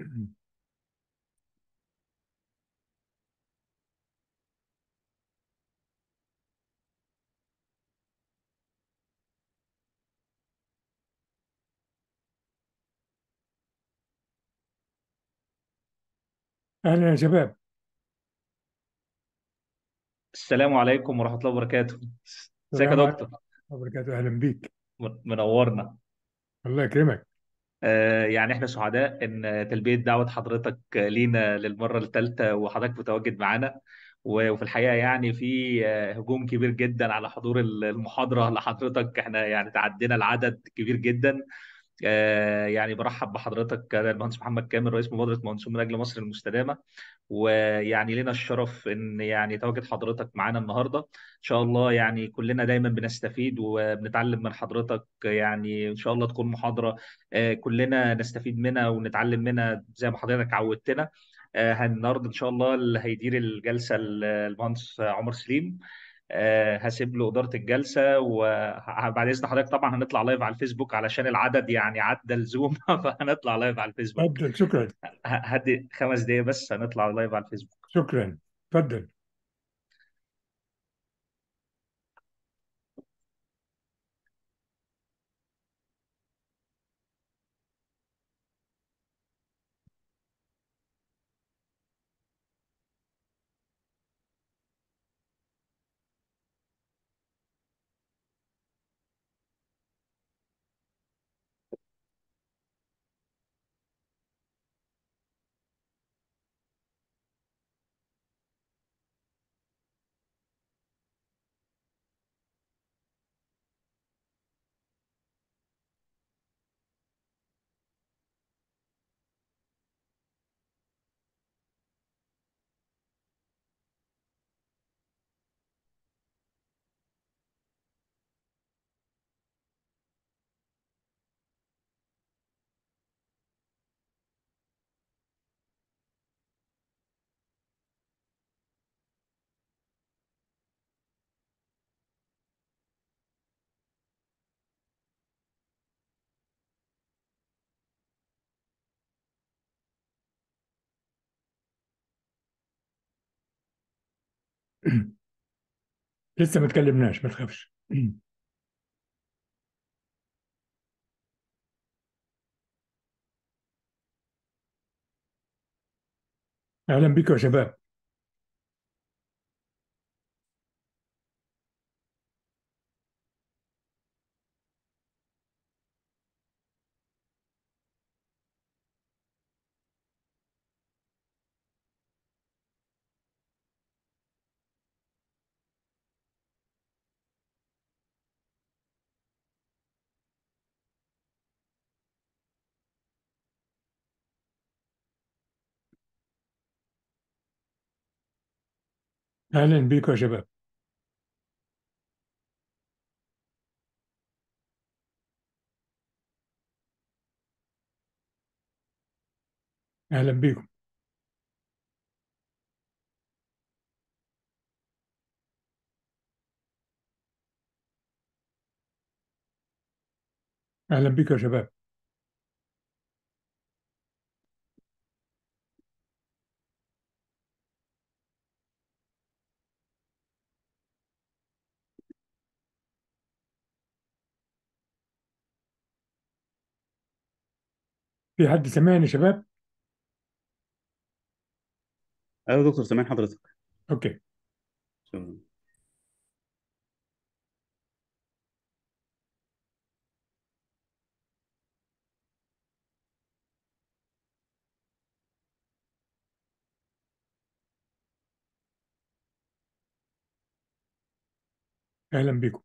أهلا يا شباب السلام عليكم ورحمة الله وبركاته ازيك يا السلام عليكم دكتور ورحمة الله وبركاته أهلا بيك من- منورنا الله يكرمك آه يعني احنا سعداء ان تلبية دعوة حضرتك لينا للمرة الثالثة وحضرتك متواجد معانا و- وفي الحقيقة يعني في آه، هجوم كبير جدا على حضور المحاضرة لحضرتك احنا يعني تعدينا العدد كبير جدا آه، يعني برحب بحضرتك أنا المهندس محمد كامل رئيس مبادرة مهندسون من أجل مصر المستدامة ويعني لنا الشرف إن يعني تواجد حضرتك معانا النهاردة إن شاء الله يعني كلنا دايما بنستفيد وبنتعلم من حضرتك يعني إن شاء الله تكون محاضرة آه، كلنا نستفيد منها ونتعلم منها زي ما حضرتك عودتنا آه، النهارده إن شاء الله اللي هيدير الجلسة المهندس عمر سليم آه، هسيب له إدارة الجلسة وبعد إذن حضرتك طبعا هنطلع لايف على الفيسبوك علشان العدد يعني عدى الزوم فهنطلع لايف على الفيسبوك تفضل شكرا ه- هدي خمس دقايق بس هنطلع لايف على الفيسبوك شكرا تفضل لسه ما تكلمناش ما تخافش أهلا بكم يا شباب أهلا بكم يا شباب أهلا بكم أهلا بكم يا شباب في حد سمعني يا شباب ايوه يا دكتور سامعين حضرتك أوكي شكراً. أهلا بكم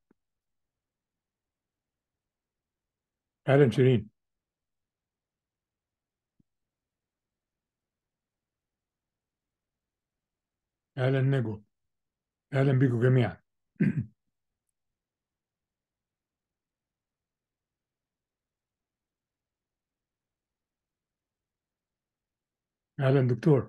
أهلا شيرين أهلا نجوى أهلا بكم جميعا أهلا دكتور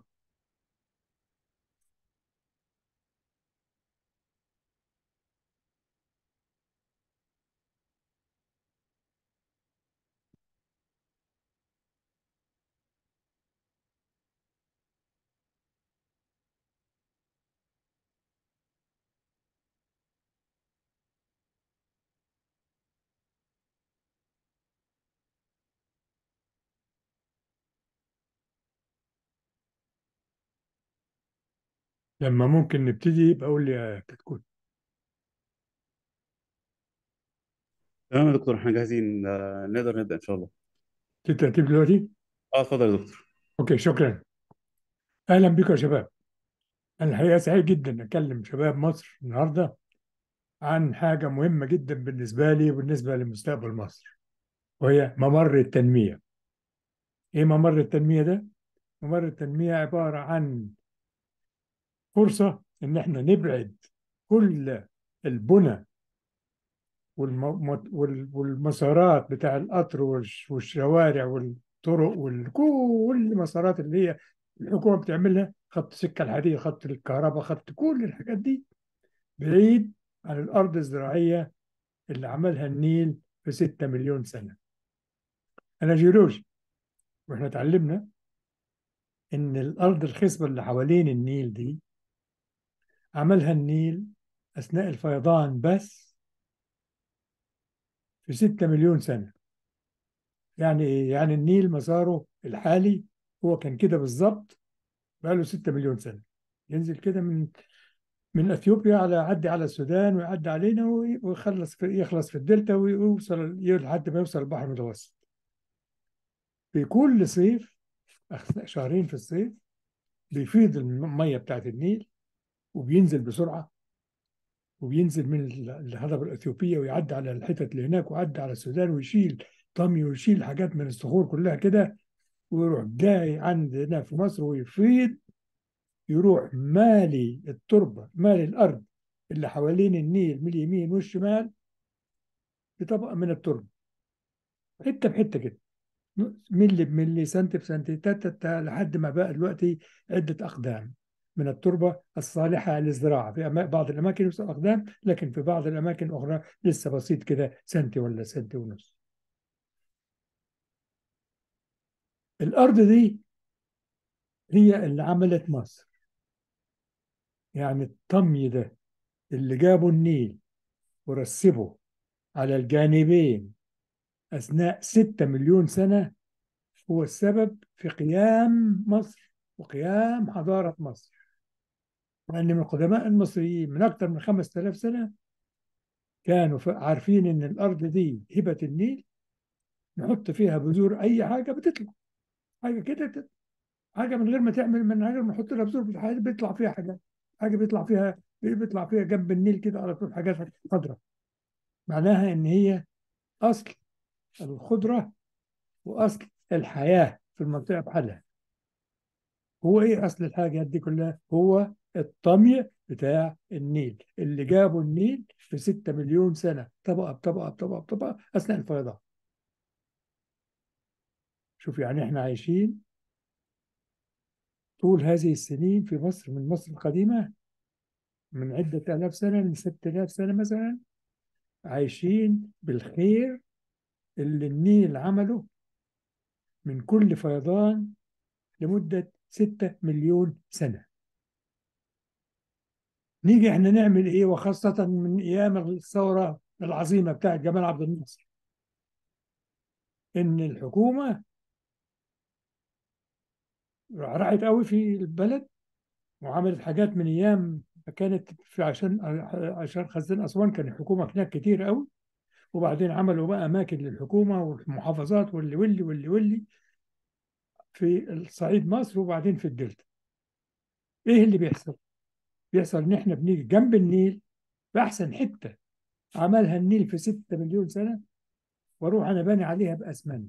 لما ممكن نبتدي يبقى قول لي يا كتكوت تمام يا دكتور احنا جاهزين آه، نقدر نبدأ ان شاء الله في ترتيب دلوقتي اه اتفضل يا دكتور اوكي شكرا اهلا بكم يا شباب انا الحقيقه سعيد جدا اكلم شباب مصر النهارده عن حاجه مهمه جدا بالنسبه لي وبالنسبه لمستقبل مصر وهي ممر التنميه ايه ممر التنميه ده ممر التنميه عباره عن فرصه ان احنا نبعد كل البنى والم- وال- والمسارات بتاع القطر والش- والشوارع والطرق وكل المسارات اللي هي الحكومة بتعملها خط السكة الحديد خط الكهرباء خط كل الحاجات دي بعيد عن الأرض الزراعية اللي عملها النيل في 6 مليون سنة أنا جيولوجي وإحنا اتعلمنا إن الأرض الخصبة اللي حوالين النيل دي عملها النيل أثناء الفيضان بس في 6 مليون سنة يعني إيه؟ يعني النيل مساره الحالي هو كان كده بالظبط بقاله 6 مليون سنة ينزل كده من من اثيوبيا على يعدي على السودان ويعدي علينا وي- ويخلص في يخلص في الدلتا ويوصل لحد ما يوصل البحر المتوسط في كل صيف أثناء شهرين في الصيف بيفيض المية بتاعت النيل وبينزل بسرعة وبينزل من ال- الهضبة الأثيوبية ويعدي على الحتت اللي هناك ويعدي على السودان ويشيل طمي ويشيل حاجات من الصخور كلها كده ويروح جاي عندنا في مصر ويفيض يروح مالي التربة مالي الأرض اللي حوالين النيل من اليمين والشمال بطبقة من التربة حتة بحتة كده ملي بملي سنتي بسنتي تا تا لحد ما بقى دلوقتي عدة أقدام من التربة الصالحة للزراعة في أما- بعض الأماكن يوصل أقدام لكن في بعض الأماكن الأخرى لسه بسيط كده سنتي ولا سنتي ونص الأرض دي هي اللي عملت مصر يعني الطمي ده اللي جابوا النيل ورسبه على الجانبين أثناء ستة مليون سنة هو السبب في قيام مصر وقيام حضارة مصر لأن من القدماء المصريين من أكثر من 5000 سنة كانوا ف- عارفين إن الأرض دي هبة النيل نحط فيها بذور أي حاجة بتطلع حاجة كده تت- حاجة من غير ما تعمل من غير ما نحط لها بذور بتح- بيطلع فيها حاجات حاجة بيطلع فيها بيطلع فيها جنب النيل كده على طول حاجات خضراء معناها إن هي أصل الخضرة وأصل الحياة في المنطقة بحالها هو ايه اصل الحاجات دي كلها هو الطمي بتاع النيل اللي جابوا النيل في 6 مليون سنة طبقة بطبقة بطبقة بطبقة أثناء الفيضان شوف يعني احنا عايشين طول هذه السنين في مصر من مصر القديمة من عدة آلاف سنة من 6000 سنة مثلا عايشين بالخير اللي النيل عمله من كل فيضان لمدة 6 مليون سنة نيجي احنا نعمل ايه وخاصة من ايام الثورة العظيمة بتاعت جمال عبد الناصر ان الحكومة رعرعت قوي في البلد وعملت حاجات من ايام كانت في عشان عشان خزان اسوان كان الحكومة هناك كتير قوي وبعدين عملوا بقى اماكن للحكومة والمحافظات واللي واللي واللي واللي في الصعيد مصر وبعدين في الدلتا ايه اللي بيحصل؟ بيحصل ان احنا بنيجي جنب النيل في احسن حتة عملها النيل في 6 مليون سنة واروح انا باني عليها باسمنت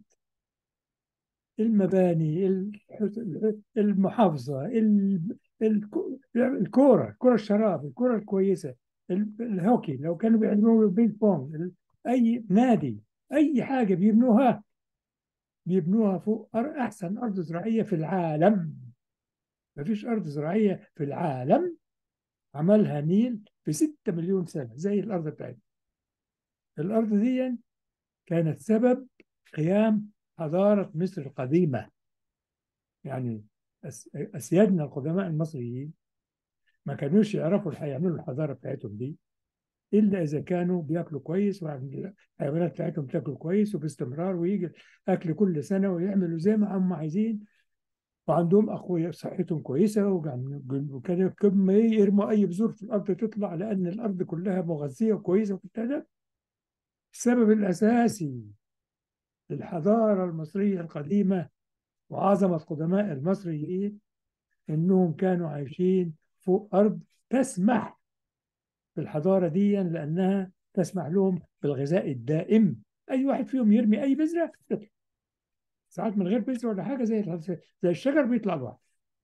المباني الح- المحافظه ال- الكو- الكوره كره الشراب الكره الكويسه ال- الهوكي لو كانوا بيعملوا البينج بونج ال- اي نادي اي حاجه بيبنوها بيبنوها فوق أر- احسن ارض زراعيه في العالم ما فيش ارض زراعيه في العالم عملها نيل في 6 مليون سنه زي الارض بتاعتنا الارض دي كانت سبب قيام حضارة مصر القديمة يعني أس- أسيادنا القدماء المصريين ما كانوش يعرفوا الح- يعملوا الحضارة بتاعتهم دي إلا إذا كانوا بياكلوا كويس والحيوانات بتاعتهم تاكل كويس وباستمرار ويجي أكل كل سنة ويعملوا زي ما هم عايزين وعندهم اقوياء صحتهم كويسه وكانوا كم يرموا اي بذور في الارض تطلع لان الارض كلها مغذيه وكويسه وكده السبب الاساسي للحضاره المصريه القديمه وعظمه قدماء المصريين انهم كانوا عايشين فوق ارض تسمح بالحضاره دي لانها تسمح لهم بالغذاء الدائم اي واحد فيهم يرمي اي بذره تطلع ساعات من غير بذره ولا حاجه زي زي الشجر بيطلع لوحده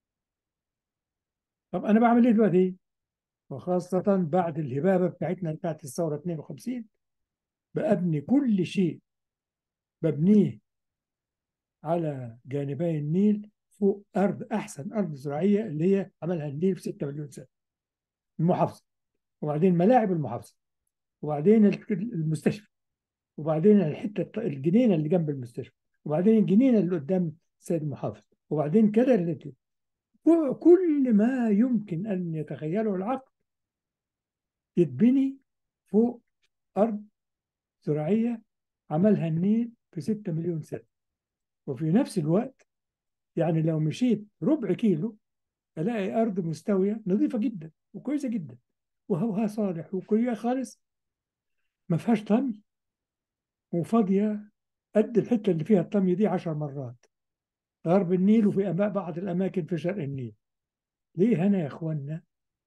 طب انا بعمل ايه دلوقتي وخاصه بعد الهبابه بتاعتنا بتاعت الثوره 52 بابني كل شيء ببنيه على جانبي النيل فوق ارض احسن ارض زراعيه اللي هي عملها النيل في 6 مليون سنه المحافظه وبعدين ملاعب المحافظه وبعدين المستشفى وبعدين الحته الجنينه اللي جنب المستشفى وبعدين الجنينه اللي قدام السيد المحافظ وبعدين كده اللي كل ما يمكن ان يتخيله العقل يتبني فوق ارض زراعيه عملها النيل في 6 مليون سنه وفي نفس الوقت يعني لو مشيت ربع كيلو الاقي ارض مستويه نظيفه جدا وكويسه جدا وهوها صالح وكويسه خالص ما فيهاش طمي وفاضيه قد الحته اللي فيها الطمي دي عشر مرات غرب النيل وفي بعض الاماكن في شرق النيل ليه هنا يا اخوانا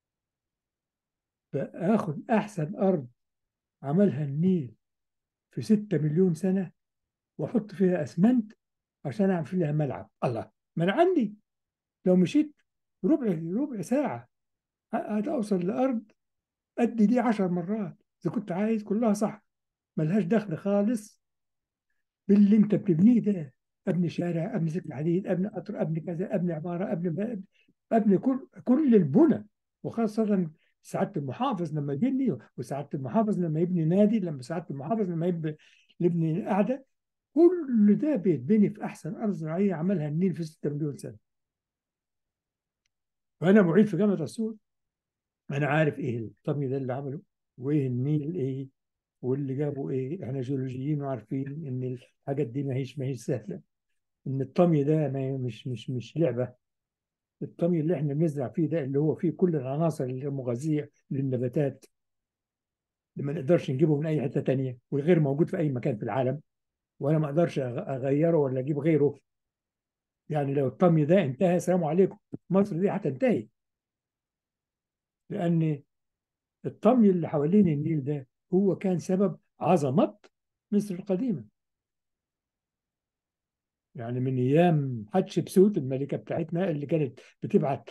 باخد احسن ارض عملها النيل في ستة مليون سنة واحط فيها اسمنت عشان اعمل فيها ملعب الله ما انا عندي لو مشيت ربع ربع ساعة هتوصل لأرض قد دي عشر مرات إذا كنت عايز كلها صح ملهاش دخل خالص باللي أنت بتبنيه ده أبني شارع أبني سكة حديد أبني قطر أبني كذا أبني عمارة أبني أبني كل كل البنى وخاصة سعادة المحافظ لما يبني وسعادة المحافظ لما يبني نادي لما سعادة المحافظ لما يبني, يبني قاعدة كل ده بيتبني في أحسن أرض زراعية عملها النيل في 6 مليون سنة وأنا معيد في جامعة أسيوط أنا عارف إيه الطمي ده اللي عمله وإيه النيل إيه واللي جابوا إيه إحنا جيولوجيين وعارفين إن الحاجات دي ما هيش ما هيش سهلة إن الطمي ده ما مش مش مش لعبة الطمي اللي إحنا بنزرع فيه ده اللي هو فيه كل العناصر المغذية للنباتات اللي ما نقدرش نجيبه من أي حتة تانية وغير موجود في أي مكان في العالم وانا ما اقدرش اغيره ولا اجيب غيره يعني لو الطمي ده انتهى السلام عليكم مصر دي هتنتهي لان الطمي اللي حوالين النيل ده هو كان سبب عظمه مصر القديمه يعني من ايام حتشبسوت الملكه بتاعتنا اللي كانت بتبعت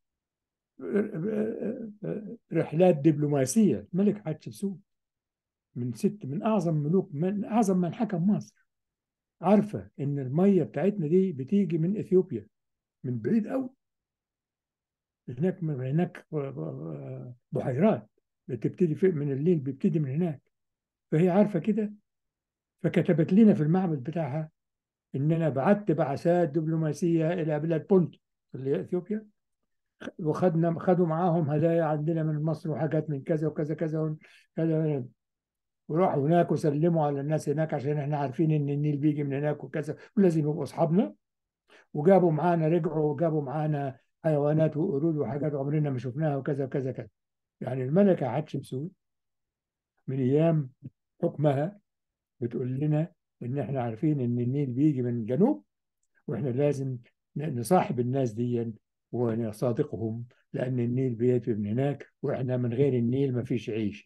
رحلات دبلوماسيه الملك حتشبسوت من ست من اعظم ملوك من اعظم من حكم مصر عارفه ان الميه بتاعتنا دي بتيجي من اثيوبيا من بعيد قوي هناك من هناك بحيرات بتبتدي في من النيل بيبتدي من هناك فهي عارفه كده فكتبت لنا في المعبد بتاعها ان انا بعت بعثات دبلوماسيه الى بلاد بونت اللي هي اثيوبيا وخدنا خدوا معاهم هدايا عندنا من مصر وحاجات من كذا وكذا كذا كذا وراحوا هناك وسلموا على الناس هناك عشان احنا عارفين ان النيل بيجي من هناك وكذا ولازم يبقوا اصحابنا وجابوا معانا رجعوا وجابوا معانا حيوانات وقرود وحاجات عمرنا ما شفناها وكذا وكذا كذا يعني الملكة حتشبسوت من ايام حكمها بتقول لنا ان احنا عارفين ان النيل بيجي من الجنوب واحنا لازم نصاحب الناس دي ونصادقهم لان النيل بيجي من هناك واحنا من غير النيل ما فيش عيش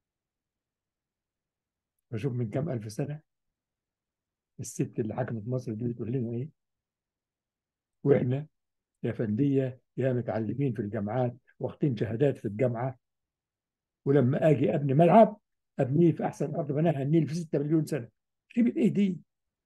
بشوف من كام ألف سنة الست اللي حكمت مصر دي بتقول لنا إيه وإحنا يا فندية يا متعلمين في الجامعات واخدين شهادات في الجامعة ولما أجي أبني ملعب أبنيه في أحسن أرض بناها النيل في 6 مليون سنة خيبة إيه دي؟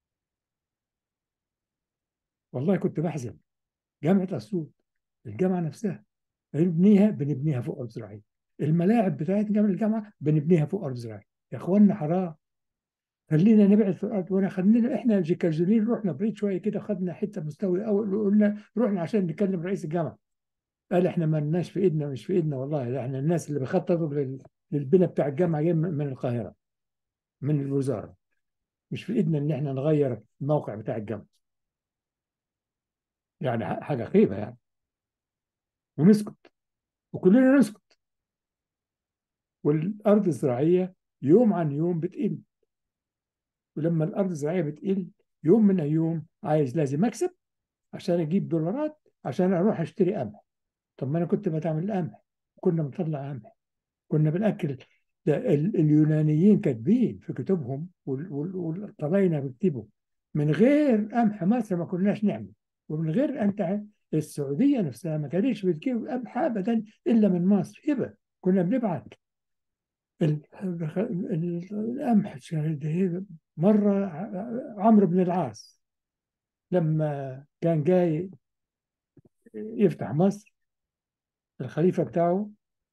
والله كنت بحزن جامعة أسيوط الجامعة نفسها بنبنيها بنبنيها فوق أرض زراعية الملاعب بتاعت جامعة الجامعة بنبنيها فوق أرض زراعية يا اخوانا حرام خلينا نبعد في الارض وانا خلينا احنا كجزولين رحنا بعيد شويه كده خدنا حته مستوي اول وقلنا رحنا عشان نكلم رئيس الجامعه قال احنا ما لناش في ايدنا مش في ايدنا والله ده احنا الناس اللي بيخططوا للبناء بتاع الجامعه جاي من القاهره من الوزاره مش في ايدنا ان احنا نغير الموقع بتاع الجامعه يعني ح- حاجة خيبة يعني ونسكت وكلنا نسكت والأرض الزراعية يوم عن يوم بتقل ولما الأرض الزراعية بتقل يوم من اليوم عايز لازم أكسب عشان أجيب دولارات عشان أروح أشتري قمح طب ما أنا كنت بتعمل قمح كنا بنطلع قمح كنا بنأكل ده ال- اليونانيين كاتبين في كتبهم وال- وال- والطلاينة بيكتبوا من غير قمح مصر ما كناش نعمل ومن غير أنت السعودية نفسها ما كانتش بتجيب قمح أبدا إلا من مصر هبة كنا بنبعت ال- ال- القمح شهد- مرة ع- عمرو بن العاص لما كان جاي يفتح مصر الخليفة بتاعه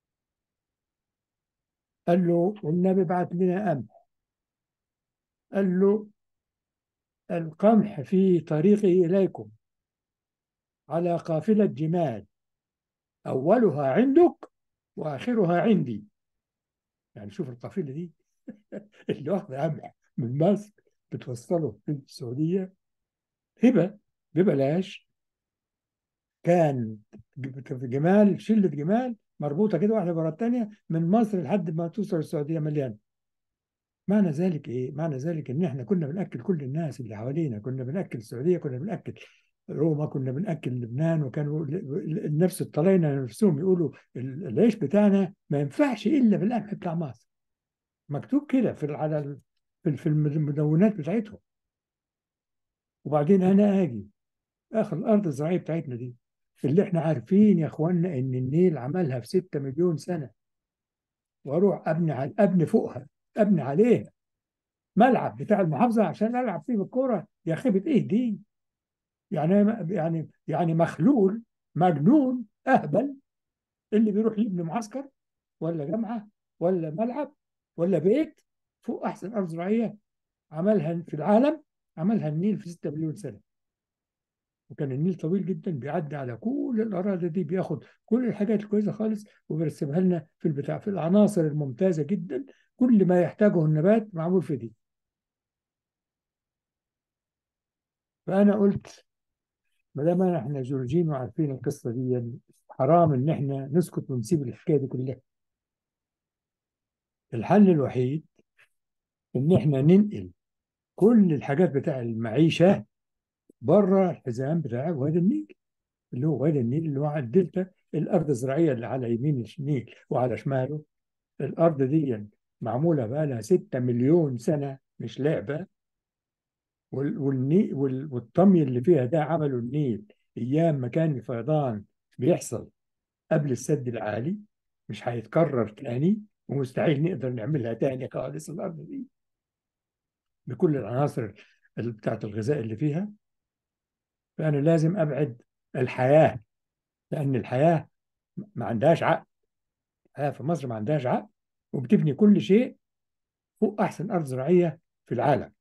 قال له والنبي بعت لنا قمح قال له القمح في طريقي إليكم على قافلة جمال أولها عندك وآخرها عندي يعني شوف القافلة دي اللي واخدة قمح من مصر بتوصله في السعودية هبة ببلاش كان جمال شلة جمال مربوطة كده واحدة ورا الثانية من مصر لحد ما توصل السعودية مليانة معنى ذلك ايه؟ معنى ذلك ان احنا كنا بناكل كل الناس اللي حوالينا، كنا بناكل السعوديه، كنا بناكل روما، كنا بناكل لبنان وكانوا ل- ل- نفس الطلاينه نفسهم يقولوا ال- العيش بتاعنا ما ينفعش الا بالقمح بتاع مصر. مكتوب كده في ال- على ال- في في المدونات بتاعتهم. وبعدين انا اجي اخر الارض الزراعيه بتاعتنا دي اللي احنا عارفين يا اخوانا ان النيل عملها في 6 مليون سنه واروح ابني على ابني فوقها ابني عليها ملعب بتاع المحافظه عشان العب فيه بالكوره يا خيبه ايه دي؟ يعني يعني يعني مخلول مجنون اهبل اللي بيروح يبني معسكر ولا جامعه ولا ملعب ولا بيت فوق احسن ارض زراعيه عملها في العالم عملها النيل في 6 مليون سنه وكان النيل طويل جدا بيعدي على كل الاراضي دي بياخد كل الحاجات الكويسه خالص وبيرسمها لنا في البتاع في العناصر الممتازه جدا كل ما يحتاجه النبات معمول في دي فانا قلت ما دام احنا جورجين وعارفين القصه دي حرام ان احنا نسكت ونسيب الحكايه دي كلها الحل الوحيد ان احنا ننقل كل الحاجات بتاع المعيشه بره الحزام بتاع وادي النيل اللي هو وادي النيل اللي هو على الدلتا الارض الزراعيه اللي على يمين النيل وعلى شماله الارض دي معموله بقى لها 6 مليون سنه مش لعبه وال- والني وال- والطمي اللي فيها ده عملوا النيل ايام ما كان الفيضان بيحصل قبل السد العالي مش هيتكرر تاني ومستحيل نقدر نعملها تاني خالص الارض دي بكل العناصر اللي بتاعت الغذاء اللي فيها فانا لازم ابعد الحياه لان الحياه ما عندهاش عقل الحياه في مصر ما عندهاش عقل وبتبني كل شيء فوق احسن ارض زراعيه في العالم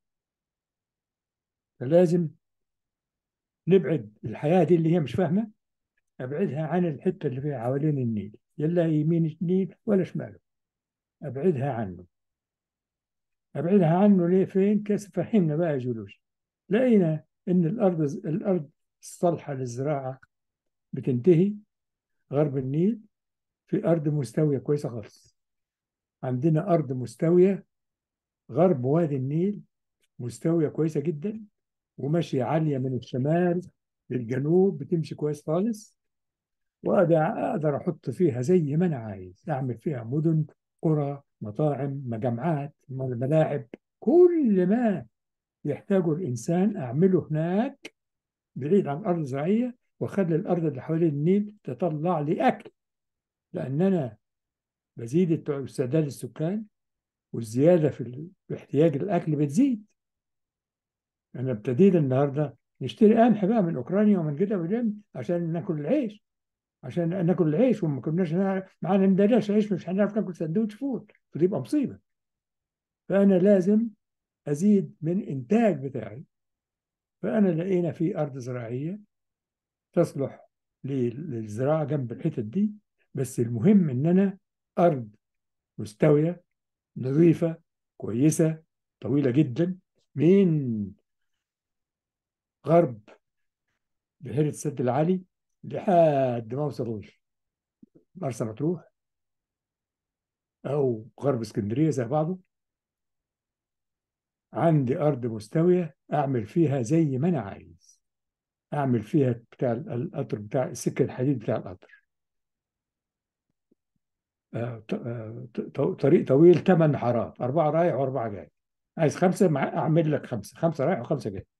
فلازم نبعد الحياه دي اللي هي مش فاهمه ابعدها عن الحته اللي فيها حوالين النيل يلا يمين النيل ولا شماله ابعدها عنه ابعدها عنه ليه فين كيف فهمنا بقى يا جيولوجي لقينا ان الارض الارض الصالحه للزراعه بتنتهي غرب النيل في ارض مستويه كويسه خالص عندنا ارض مستويه غرب وادي النيل مستويه كويسه جدا وماشيه عاليه من الشمال للجنوب بتمشي كويس خالص واقدر اقدر احط فيها زي ما انا عايز اعمل فيها مدن قرى مطاعم مجمعات ملاعب كل ما يحتاجه الانسان اعمله هناك بعيد عن الارض الزراعيه واخلي الارض اللي حوالين النيل تطلع لي اكل لان انا بزيد الت- استعداد السكان والزياده في ال- في احتياج الاكل بتزيد انا ابتدينا النهارده نشتري قمح بقى من اوكرانيا ومن كده ولم عشان ناكل العيش عشان ناكل العيش وما كناش نعرف- معانا ندلاش عيش مش هنعرف ناكل سندوتش فول فتبقى يبقى مصيبه فانا لازم ازيد من انتاج بتاعي فانا لقينا في ارض زراعيه تصلح لل- للزراعه جنب الحتت دي بس المهم ان انا ارض مستويه نظيفه كويسه طويله جدا من غرب بحيره السد العالي لحد ما اوصل مرسى مطروح او غرب اسكندريه زي بعضه عندي ارض مستويه اعمل فيها زي ما انا عايز اعمل فيها بتاع القطر بتاع السكه الحديد بتاع القطر آه، ط- آه، ط- طريق طويل ثمان حارات أربعة رايح وأربعة جاي عايز خمسة مع أعمل لك خمسة خمسة رايح وخمسة جاي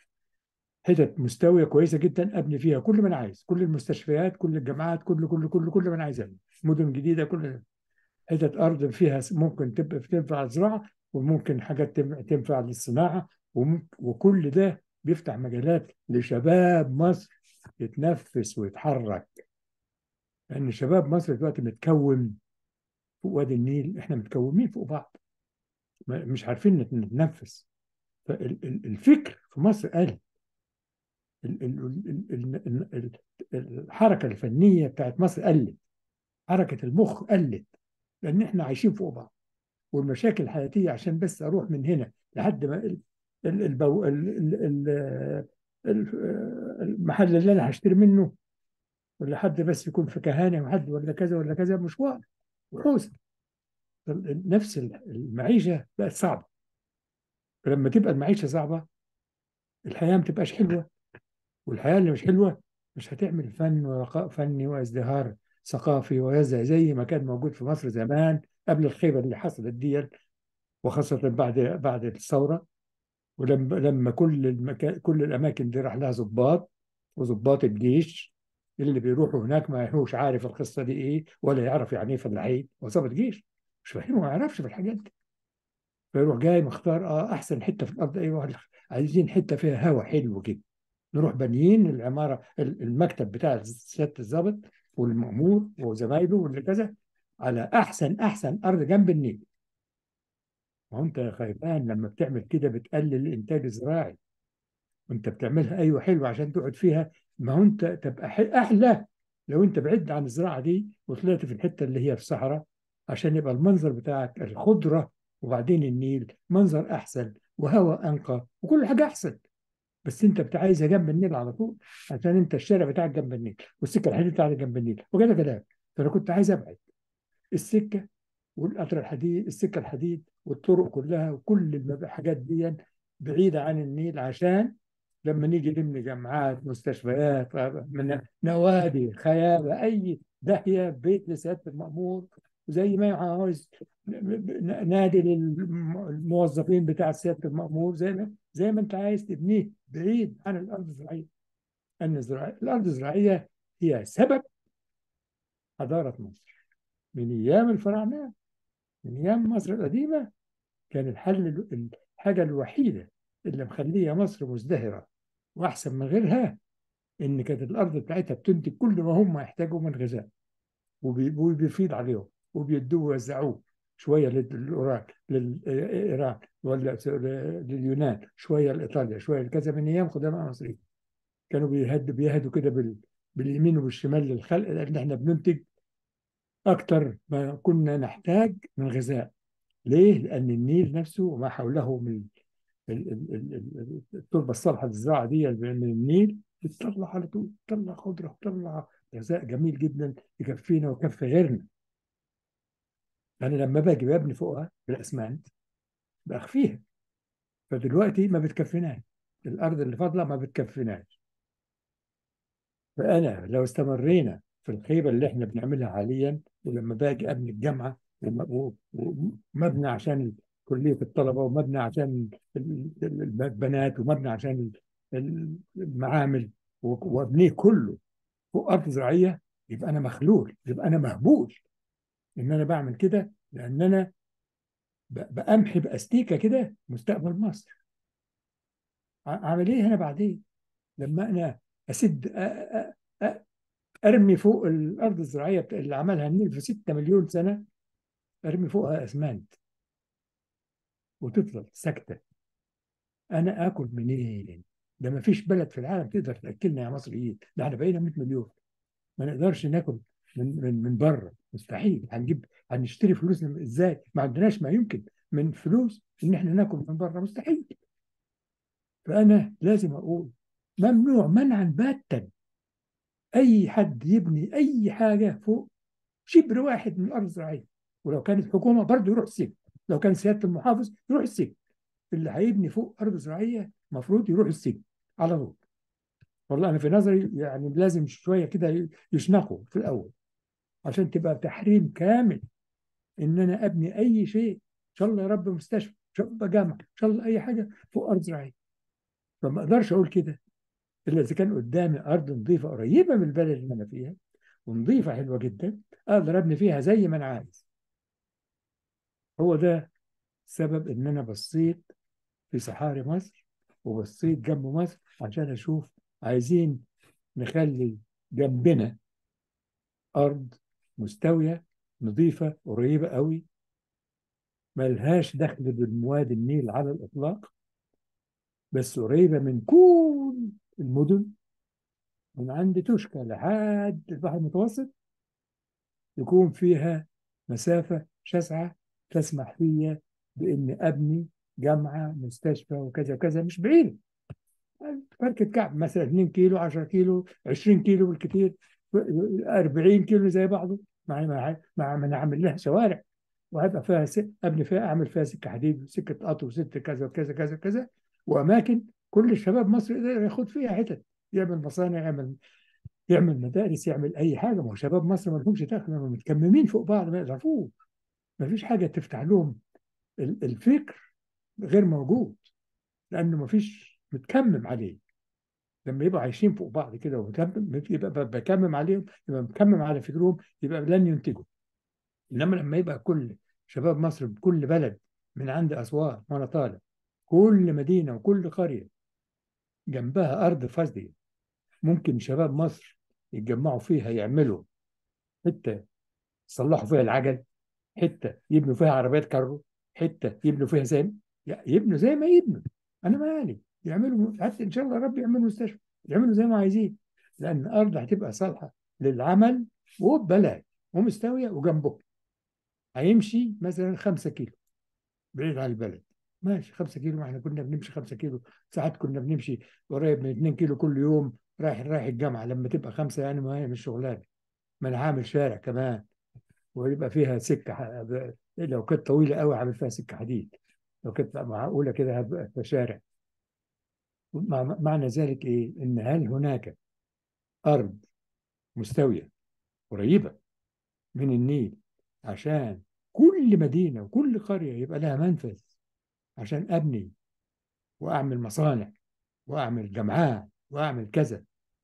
حتت مستوية كويسة جدا أبني فيها كل ما أنا عايز كل المستشفيات كل الجامعات كل كل كل كل ما أنا عايز أبني مدن جديدة كل حتت أرض فيها س- ممكن تبقى تنفع للزراعة وممكن حاجات تم- تنفع للصناعة وممكن وكل ده بيفتح مجالات لشباب مصر يتنفس ويتحرك لأن شباب مصر دلوقتي متكون فوق وادي النيل احنا متكومين فوق بعض ما- مش عارفين نت- نتنفس فالفكر في مصر قل ال- ال- ال- ال- ال- ال- الحركة الفنية بتاعت مصر قلت حركة المخ قلت لأن احنا عايشين فوق بعض والمشاكل الحياتية عشان بس أروح من هنا لحد ما ال- ال- البو ال- ال- ال- ال- المحل اللي أنا هشتري منه ولا حد بس يكون في كهانة وحد ولا كذا ولا كذا مشوار وحوسة نفس المعيشة بقت صعبة فلما تبقى المعيشة صعبة الحياة ما تبقاش حلوة والحياة اللي مش حلوة مش هتعمل فن ورقاء فني وازدهار ثقافي ويزع زي ما كان موجود في مصر زمان قبل الخيبة اللي حصلت دي وخاصة بعد بعد الثورة ولما لما كل المكان كل الأماكن دي راح لها ضباط وضباط الجيش اللي بيروحوا هناك ما هوش عارف القصة دي إيه ولا يعرف يعني إيه فلاحين وظابط جيش مش فاهم ما يعرفش في الحاجات دي فيروح جاي مختار اه احسن حته في الارض ايوه عايزين حته فيها هواء حلو كده نروح بانيين العماره المكتب بتاع سياده الضابط والمأمور وزمايله واللي كذا على احسن احسن ارض جنب النيل ما هو انت يا خيبان لما بتعمل كده بتقلل الانتاج الزراعي وانت بتعملها ايوه حلو عشان تقعد فيها ما هو انت تبقى ح- احلى لو انت بعدت عن الزراعه دي وطلعت في الحته اللي هي في الصحراء عشان يبقى المنظر بتاعك الخضره وبعدين النيل منظر احسن وهواء انقى وكل حاجه احسن بس انت بتاع عايزها جنب النيل على طول عشان انت الشارع بتاعك جنب النيل والسكه الحديد بتاعتك جنب النيل وكده كلام فانا كنت عايز ابعد السكه والقطر الحديد السكه الحديد والطرق كلها وكل الم- الحاجات دي بعيده عن النيل عشان لما نيجي نبني جامعات مستشفيات من نوادي خيابه اي داهيه بيت لسياده المامور وزي ما عاوز نادي للموظفين بتاع سياده المامور زي ما زي ما انت عايز تبنيه بعيد عن الارض الزراعيه ان الزراعيه الارض الزراعيه هي سبب حضاره مصر من ايام الفراعنه من ايام مصر القديمه كان الحل الحاجه الوحيده اللي مخليه مصر مزدهره واحسن من غيرها ان كانت الارض بتاعتها بتنتج كل ما هم يحتاجوا من غذاء وبي- وبيفيض عليهم وبيدوه ويوزعوه شويه للايران للايران ولا لليونان شويه لايطاليا شويه لكذا من ايام قدماء المصريين كانوا بيهدوا بيهدوا كده بال باليمين وبالشمال للخلق لان احنا بننتج اكتر ما كنا نحتاج من غذاء ليه؟ لان النيل نفسه وما حوله من ال- ال- ال- ال- التربه الصالحه للزراعه دي من النيل بتطلع على طول تطلع خضره تطلع غذاء جميل جدا يكفينا ويكفي غيرنا انا لما باجي ببني فوقها بالاسمنت بخفيها فدلوقتي ما بتكفيناش الارض اللي فاضله ما بتكفيناش فانا لو استمرينا في الخيبه اللي احنا بنعملها حاليا ولما باجي ابني الجامعه وم- و- ومبنى عشان كليه الطلبه ومبنى عشان ال- ال- البنات ومبنى عشان ال- المعامل و- وابنيه كله فوق ارض زراعيه يبقى انا مخلول يبقى انا مهبول ان انا بعمل كده لان انا ب- بامحي باستيكه كده مستقبل مصر ع- اعمل ايه هنا بعدين لما انا اسد أ- أ- أ- ارمي فوق الارض الزراعيه بتا- اللي عملها النيل في 6 مليون سنه ارمي فوقها اسمنت وتفضل ساكته انا اكل منين؟ ده ما فيش بلد في العالم تقدر تاكلنا يا مصريين ده احنا بقينا 100 مليون ما نقدرش ناكل من من من بره مستحيل هنجيب هنشتري فلوس ازاي؟ ما عندناش ما يمكن من فلوس ان احنا ناكل من بره مستحيل فانا لازم اقول ممنوع منعا باتا اي حد يبني اي حاجه فوق شبر واحد من الارض الزراعيه ولو كانت حكومه برضه يروح السجن لو كان سياده المحافظ يروح السجن اللي هيبني فوق ارض زراعيه المفروض يروح السجن على طول والله انا في نظري يعني لازم شويه كده يشنقوا في الاول عشان تبقى تحريم كامل ان انا ابني اي شيء ان شاء الله يا رب مستشفى ان شاء الله جامعه ان شاء الله اي حاجه فوق ارض زراعيه فما اقدرش اقول كده الا اذا كان قدامي ارض نظيفه قريبه من البلد اللي انا فيها ونظيفه حلوه جدا اقدر ابني فيها زي ما انا عايز هو ده سبب ان انا بصيت في صحاري مصر وبصيت جنب مصر عشان اشوف عايزين نخلي جنبنا ارض مستويه نظيفه قريبه قوي ملهاش دخل بالمواد النيل على الاطلاق بس قريبه من كل المدن من عند توشكا لحد البحر المتوسط يكون فيها مسافه شاسعه تسمح لي بان ابني جامعه مستشفى وكذا وكذا مش بعيد فركة كعب مثلا 2 كيلو 10 كيلو 20 كيلو بالكثير 40 كيلو زي بعضه مع مع مع ما نعمل لها شوارع وهبقى فيها س... ابني فيها اعمل فيها سكه حديد وسكه قطر وسكه كذا وكذا كذا كذا واماكن كل الشباب مصر يقدر ياخد فيها حتت يعمل مصانع يعمل يعمل مدارس يعمل اي حاجه ما هو شباب مصر ما لهمش دخل هم متكممين فوق بعض ما يعرفوه ما فيش حاجه تفتح لهم الفكر غير موجود لانه ما فيش متكمم عليه لما يبقوا عايشين فوق بعض كده ومكمم يبقى بكمم عليهم يبقى مكمم على فكرهم يبقى لن ينتجوا انما لما يبقى كل شباب مصر بكل بلد من عند اسوان وانا طالع كل مدينه وكل قريه جنبها ارض فاضيه ممكن شباب مصر يتجمعوا فيها يعملوا حته يصلحوا فيها العجل حته يبنوا فيها عربيات كارو حته يبنوا فيها زي يبنوا زي ما يبنوا انا مالي يعملوا حتى ان شاء الله رب يعملوا مستشفى يعملوا زي ما عايزين لان الارض هتبقى صالحه للعمل وببلاش ومستويه وجنبه هيمشي مثلا 5 كيلو بعيد عن البلد ماشي 5 كيلو ما احنا كنا بنمشي 5 كيلو ساعات كنا بنمشي قريب من 2 كيلو كل يوم رايح رايح الجامعه لما تبقى خمسه يعني ما هي مش شغلانه ما انا عامل شارع كمان ويبقى فيها سكه لو كانت طويله قوي عامل فيها سكه حديد لو كانت معقوله كده هبقى شارع معنى ذلك ايه؟ ان هل هناك ارض مستويه قريبه من النيل عشان كل مدينه وكل قريه يبقى لها منفذ عشان ابني واعمل مصانع واعمل جامعات واعمل كذا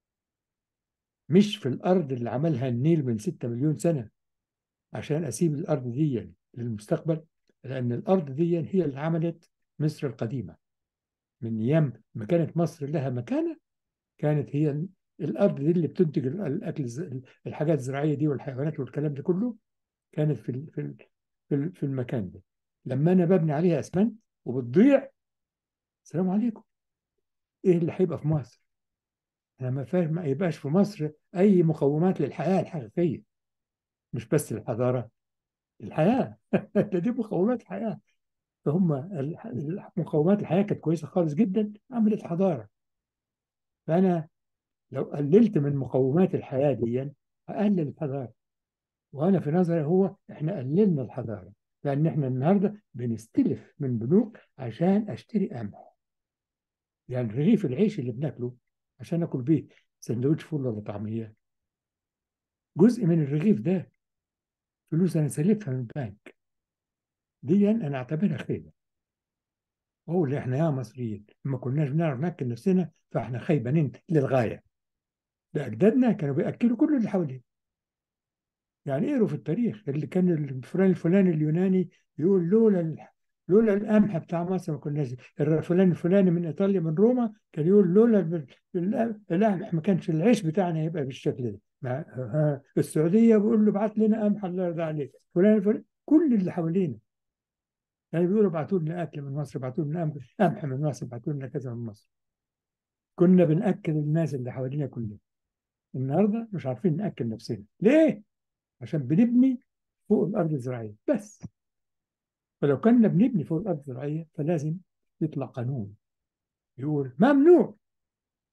مش في الارض اللي عملها النيل من 6 مليون سنه عشان اسيب الارض دي للمستقبل لان الارض دي هي اللي عملت مصر القديمه من ايام ما كانت مصر لها مكانه كانت هي الارض دي اللي بتنتج الاكل الحاجات الزراعيه دي والحيوانات والكلام ده كله كانت في في في المكان ده لما انا ببني عليها اسمنت وبتضيع السلام عليكم ايه اللي هيبقى في مصر انا ما فاهم ما يبقاش في مصر اي مقومات للحياه الحقيقيه مش بس الحضاره الحياه ده دي مقومات الحياه فهم مقومات الحياه كانت كويسه خالص جدا عملت حضاره فانا لو قللت من مقومات الحياه دي اقلل الحضاره وانا في نظري هو احنا قللنا الحضاره لان احنا النهارده بنستلف من بنوك عشان اشتري قمح يعني رغيف العيش اللي بناكله عشان اكل بيه سندوتش فول ولا طعميه جزء من الرغيف ده فلوس انا سلفها من البنك دي انا اعتبرها خيبه اقول احنا يا مصريين ما كناش بنعرف ناكل نفسنا فاحنا خيبانين للغايه ده اجدادنا كانوا بياكلوا كل اللي حواليه يعني اقروا في التاريخ اللي كان الفلان الفلاني اليوناني يقول لولا لولا القمح بتاع مصر ما كناش الفلان الفلاني من ايطاليا من روما كان يقول لولا القمح ما كانش العيش بتاعنا هيبقى بالشكل ده السعوديه بيقول له ابعت لنا قمح الله يرضى عليك فلان الفلاني كل اللي حوالينا يعني بيقولوا ابعتوا لنا اكل من مصر ابعتوا لنا قمح من مصر ابعتوا لنا كذا من مصر كنا بناكل الناس اللي حوالينا كلهم النهارده مش عارفين ناكل نفسنا ليه؟ عشان بنبني فوق الارض الزراعيه بس فلو كنا بنبني فوق الارض الزراعيه فلازم يطلع قانون يقول ممنوع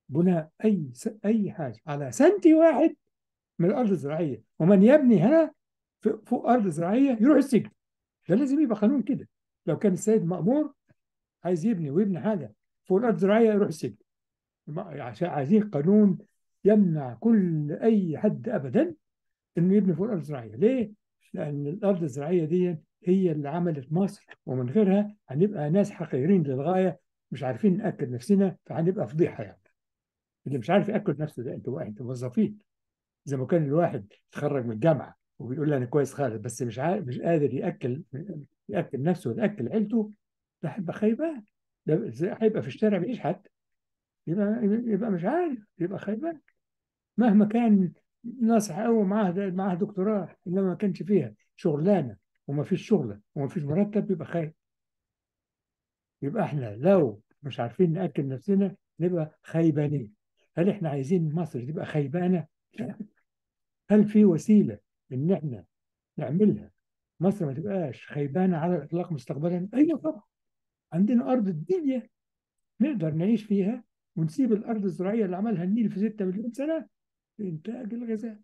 بناء اي س... اي حاجه على سنتي واحد من الارض الزراعيه ومن يبني هنا في- فوق ارض زراعيه يروح السجن ده لازم يبقى قانون كده لو كان السيد مأمور عايز يبني ويبني حاجه فوق الارض الزراعيه يروح السجن ما- عشان عايزين قانون يمنع كل اي حد ابدا انه يبني فوق الارض الزراعيه ليه؟ لان الارض الزراعيه دي هي اللي عملت مصر ومن غيرها هنبقى ناس حقيرين للغايه مش عارفين ناكل نفسنا فهنبقى فضيحه يعني اللي مش عارف ياكل نفسه ده انتوا انتوا موظفين زي ما كان الواحد يتخرج من الجامعه وبيقول لي انا كويس خالص بس مش عارف مش قادر ياكل ياكل نفسه وياكل عيلته ده هيبقى خيبان ده إزاي هيبقى في الشارع بيشحت يبقى يبقى مش عارف يبقى خيبان مهما كان ناصح قوي معاه معاه دكتوراه انما ما كانش فيها شغلانه وما فيش شغله وما فيش مرتب يبقى خايب يبقى احنا لو مش عارفين ناكل نفسنا نبقى خيبانين هل احنا عايزين مصر تبقى خيبانه؟ لا. هل في وسيله ان احنا نعملها مصر ما تبقاش خيبانه على الاطلاق مستقبلا؟ ايوه طبعا عندنا ارض الدنيا نقدر نعيش فيها ونسيب الارض الزراعيه اللي عملها النيل في 6 مليون سنه لانتاج الغذاء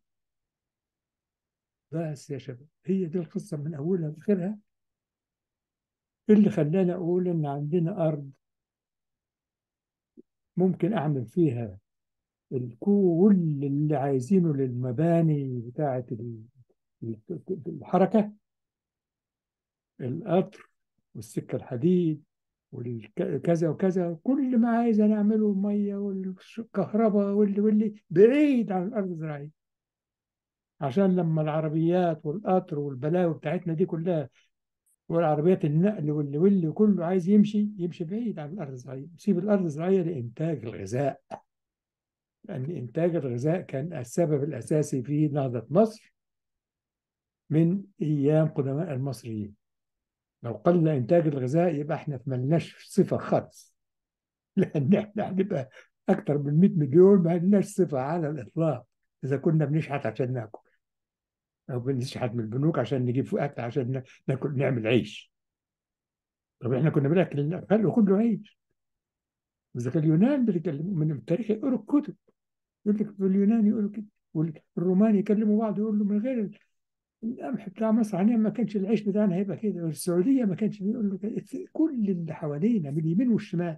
بس يا شباب هي دي القصه من اولها لاخرها اللي خلاني اقول ان عندنا ارض ممكن اعمل فيها كل اللي عايزينه للمباني بتاعه ال- الحركه القطر والسكه الحديد والكذا وكذا كل ما عايز انا اعمله الميه والكهرباء واللي واللي بعيد عن الارض الزراعيه عشان لما العربيات والقطر والبلاوي بتاعتنا دي كلها والعربيات النقل واللي واللي كله عايز يمشي يمشي بعيد عن الارض الزراعيه يسيب الارض الزراعيه لانتاج الغذاء لان انتاج الغذاء كان السبب الاساسي في نهضه مصر من ايام قدماء المصريين لو قل انتاج الغذاء يبقى احنا ملناش صفه خالص لان احنا هنبقى اكتر من 100 مليون ما لناش صفه على الاطلاق اذا كنا بنشحت عشان ناكل او بنشحت من البنوك عشان نجيب فوق اكل عشان نا- ناكل نعمل عيش طب احنا كنا بناكل خلوا كله عيش واذا كان اليونان بيتكلموا من التاريخ يقروا الكتب يقول لك في اليونان يقولوا كده والرومان يكلموا بعض يقولوا له من غير القمح بتاع مصر عنيا ما كانش العيش بتاعنا هيبقى كده والسعوديه ما كانش بيقول له كده كل اللي حوالينا من اليمين والشمال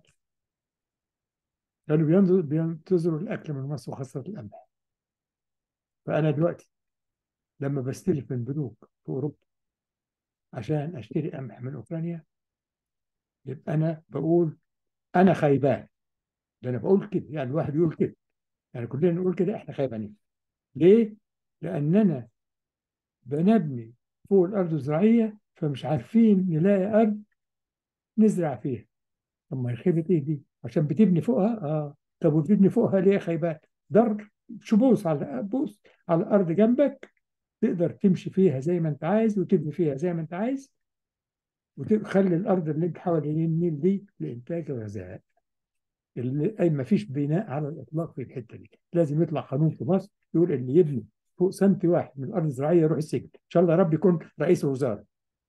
كانوا بينظروا بينتظروا الاكل من مصر وخاصه القمح فانا دلوقتي لما بستلف من بنوك في اوروبا عشان اشتري قمح من اوكرانيا يبقى انا بقول انا خيبان ده انا بقول كده يعني الواحد يقول كده يعني كلنا نقول كده احنا خيبانين ليه؟ لاننا بنبني فوق الارض الزراعيه فمش عارفين نلاقي ارض نزرع فيها طب ما هي خيبه ايه دي؟ عشان بتبني فوقها اه طب وبتبني فوقها ليه خيبان؟ ضر شو بوس على بوس على الارض جنبك تقدر تمشي فيها زي ما انت عايز وتبني فيها زي ما انت عايز وتخلي الارض اللي انت حوالين النيل دي لانتاج الغذاء اللي اي ما فيش بناء على الاطلاق في الحته دي لازم يطلع قانون في مصر يقول اللي يبني فوق سنتي واحد من الارض الزراعيه يروح السجن ان شاء الله يا رب يكون رئيس وزراء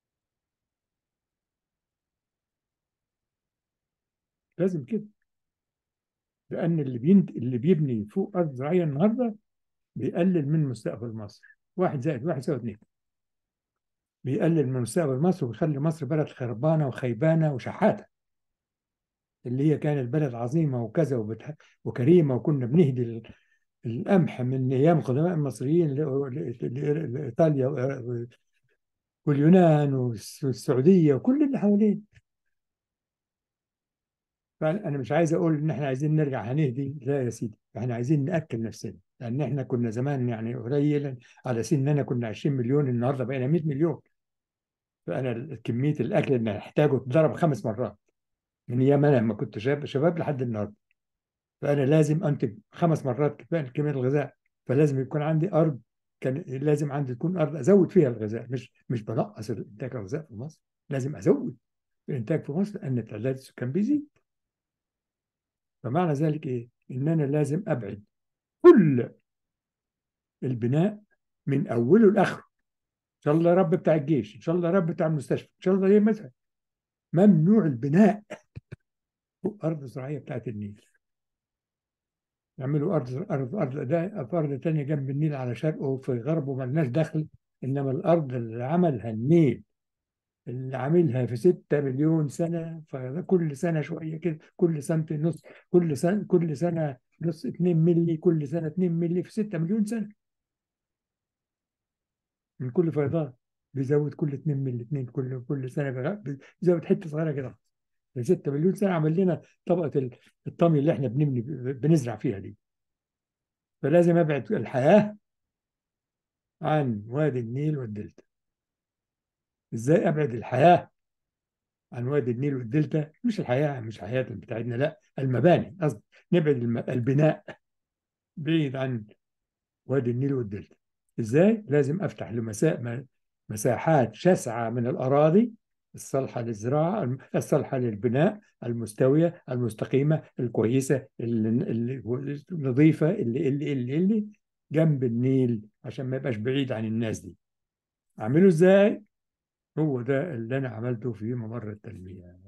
لازم كده لان اللي بينت... اللي بيبني فوق ارض زراعيه النهارده بيقلل من مستقبل مصر واحد زائد واحد يساوي اثنين بيقلل من مستقبل مصر وبيخلي مصر بلد خربانه وخيبانه وشحاته اللي هي كانت بلد عظيمه وكذا وبتح... وكريمه وكنا بنهدي ال- القمح من ايام قدماء المصريين ل- ل- ل- لايطاليا و- واليونان والس- والسعوديه وكل اللي حوالين فانا مش عايز اقول ان احنا عايزين نرجع هنهدي لا يا سيدي احنا عايزين ناكل نفسنا لان احنا كنا زمان يعني قليلا على سننا كنا 20 مليون النهارده بقينا 100 مليون فانا كميه الاكل اللي هحتاجه اتضرب خمس مرات من ايام انا لما كنت شاب شباب لحد النهارده فانا لازم انتج خمس مرات كفايه كميه الغذاء فلازم يكون عندي ارض كان لازم عندي تكون ارض ازود فيها الغذاء مش مش بنقص انتاج الغذاء في مصر لازم ازود الانتاج في مصر لان تعداد السكان بيزيد فمعنى ذلك ايه؟ ان انا لازم ابعد كل البناء من اوله لاخره ان شاء الله رب بتاع الجيش ان شاء الله رب بتاع المستشفى ان شاء الله ايه مثلا ممنوع البناء فوق ارض زراعيه بتاعت النيل يعملوا ارض ارض ارض ده ارض تانية جنب النيل على شرقه وفي غربه ملناش دخل انما الارض اللي عملها النيل اللي عاملها في 6 مليون سنه فكل سنه شويه كده كل سنه نص كل سنه كل سنه نص 2 مللي كل سنه 2 مللي في 6 مليون سنه من كل فيضان بيزود كل 2 مللي 2 كل كل سنه بيغ- بيزود حته صغيره كده في 6 مليون سنه عمل لنا طبقه ال- الطمي اللي احنا بنبني بنزرع فيها دي فلازم ابعد الحياه عن وادي النيل والدلتا ازاي ابعد الحياه عن وادي النيل والدلتا مش الحياه مش الحياه بتاعتنا لا المباني قصدي نبعد الم- البناء بعيد عن وادي النيل والدلتا ازاي لازم افتح لمسا... م- مساحات شاسعه من الاراضي الصالحه للزراعه الم- الصالحه للبناء المستويه المستقيمه الكويسه اللي اللي النظيفه اللي اللي اللي اللي جنب النيل عشان ما يبقاش بعيد عن الناس دي اعمله ازاي هو ده اللي انا عملته في ممر التنميه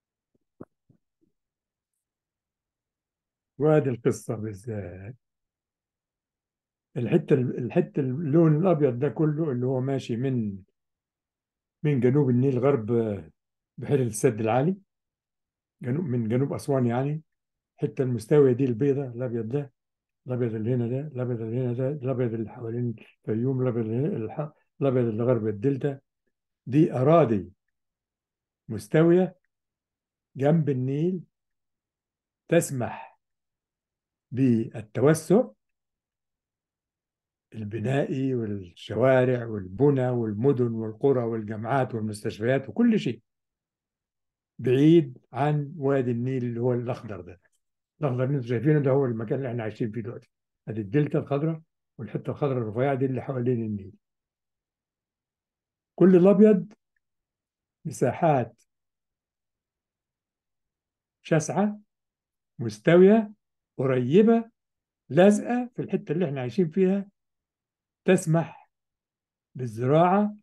وادي القصه بالذات الحته الحته اللون الابيض ده كله اللي هو ماشي من من جنوب النيل غرب بحيره السد العالي جنوب من جنوب اسوان يعني الحته المستويه دي البيضاء الابيض ده الابيض اللي هنا ده الابيض اللي هنا ده الابيض اللي حوالين الفيوم الابيض اللي هنا الح- الابيض اللي غرب الدلتا دي اراضي مستويه جنب النيل تسمح بالتوسع البنائي والشوارع والبنى والمدن والقرى والجامعات والمستشفيات وكل شيء بعيد عن وادي النيل اللي هو الاخضر ده الاخضر اللي انتم شايفينه ده هو المكان اللي احنا عايشين فيه دلوقتي ادي الدلتا الخضراء والحته الخضراء الرفيعه دي اللي حوالين النيل كل الابيض مساحات شاسعه مستويه قريبه لازقه في الحته اللي احنا عايشين فيها تسمح بالزراعه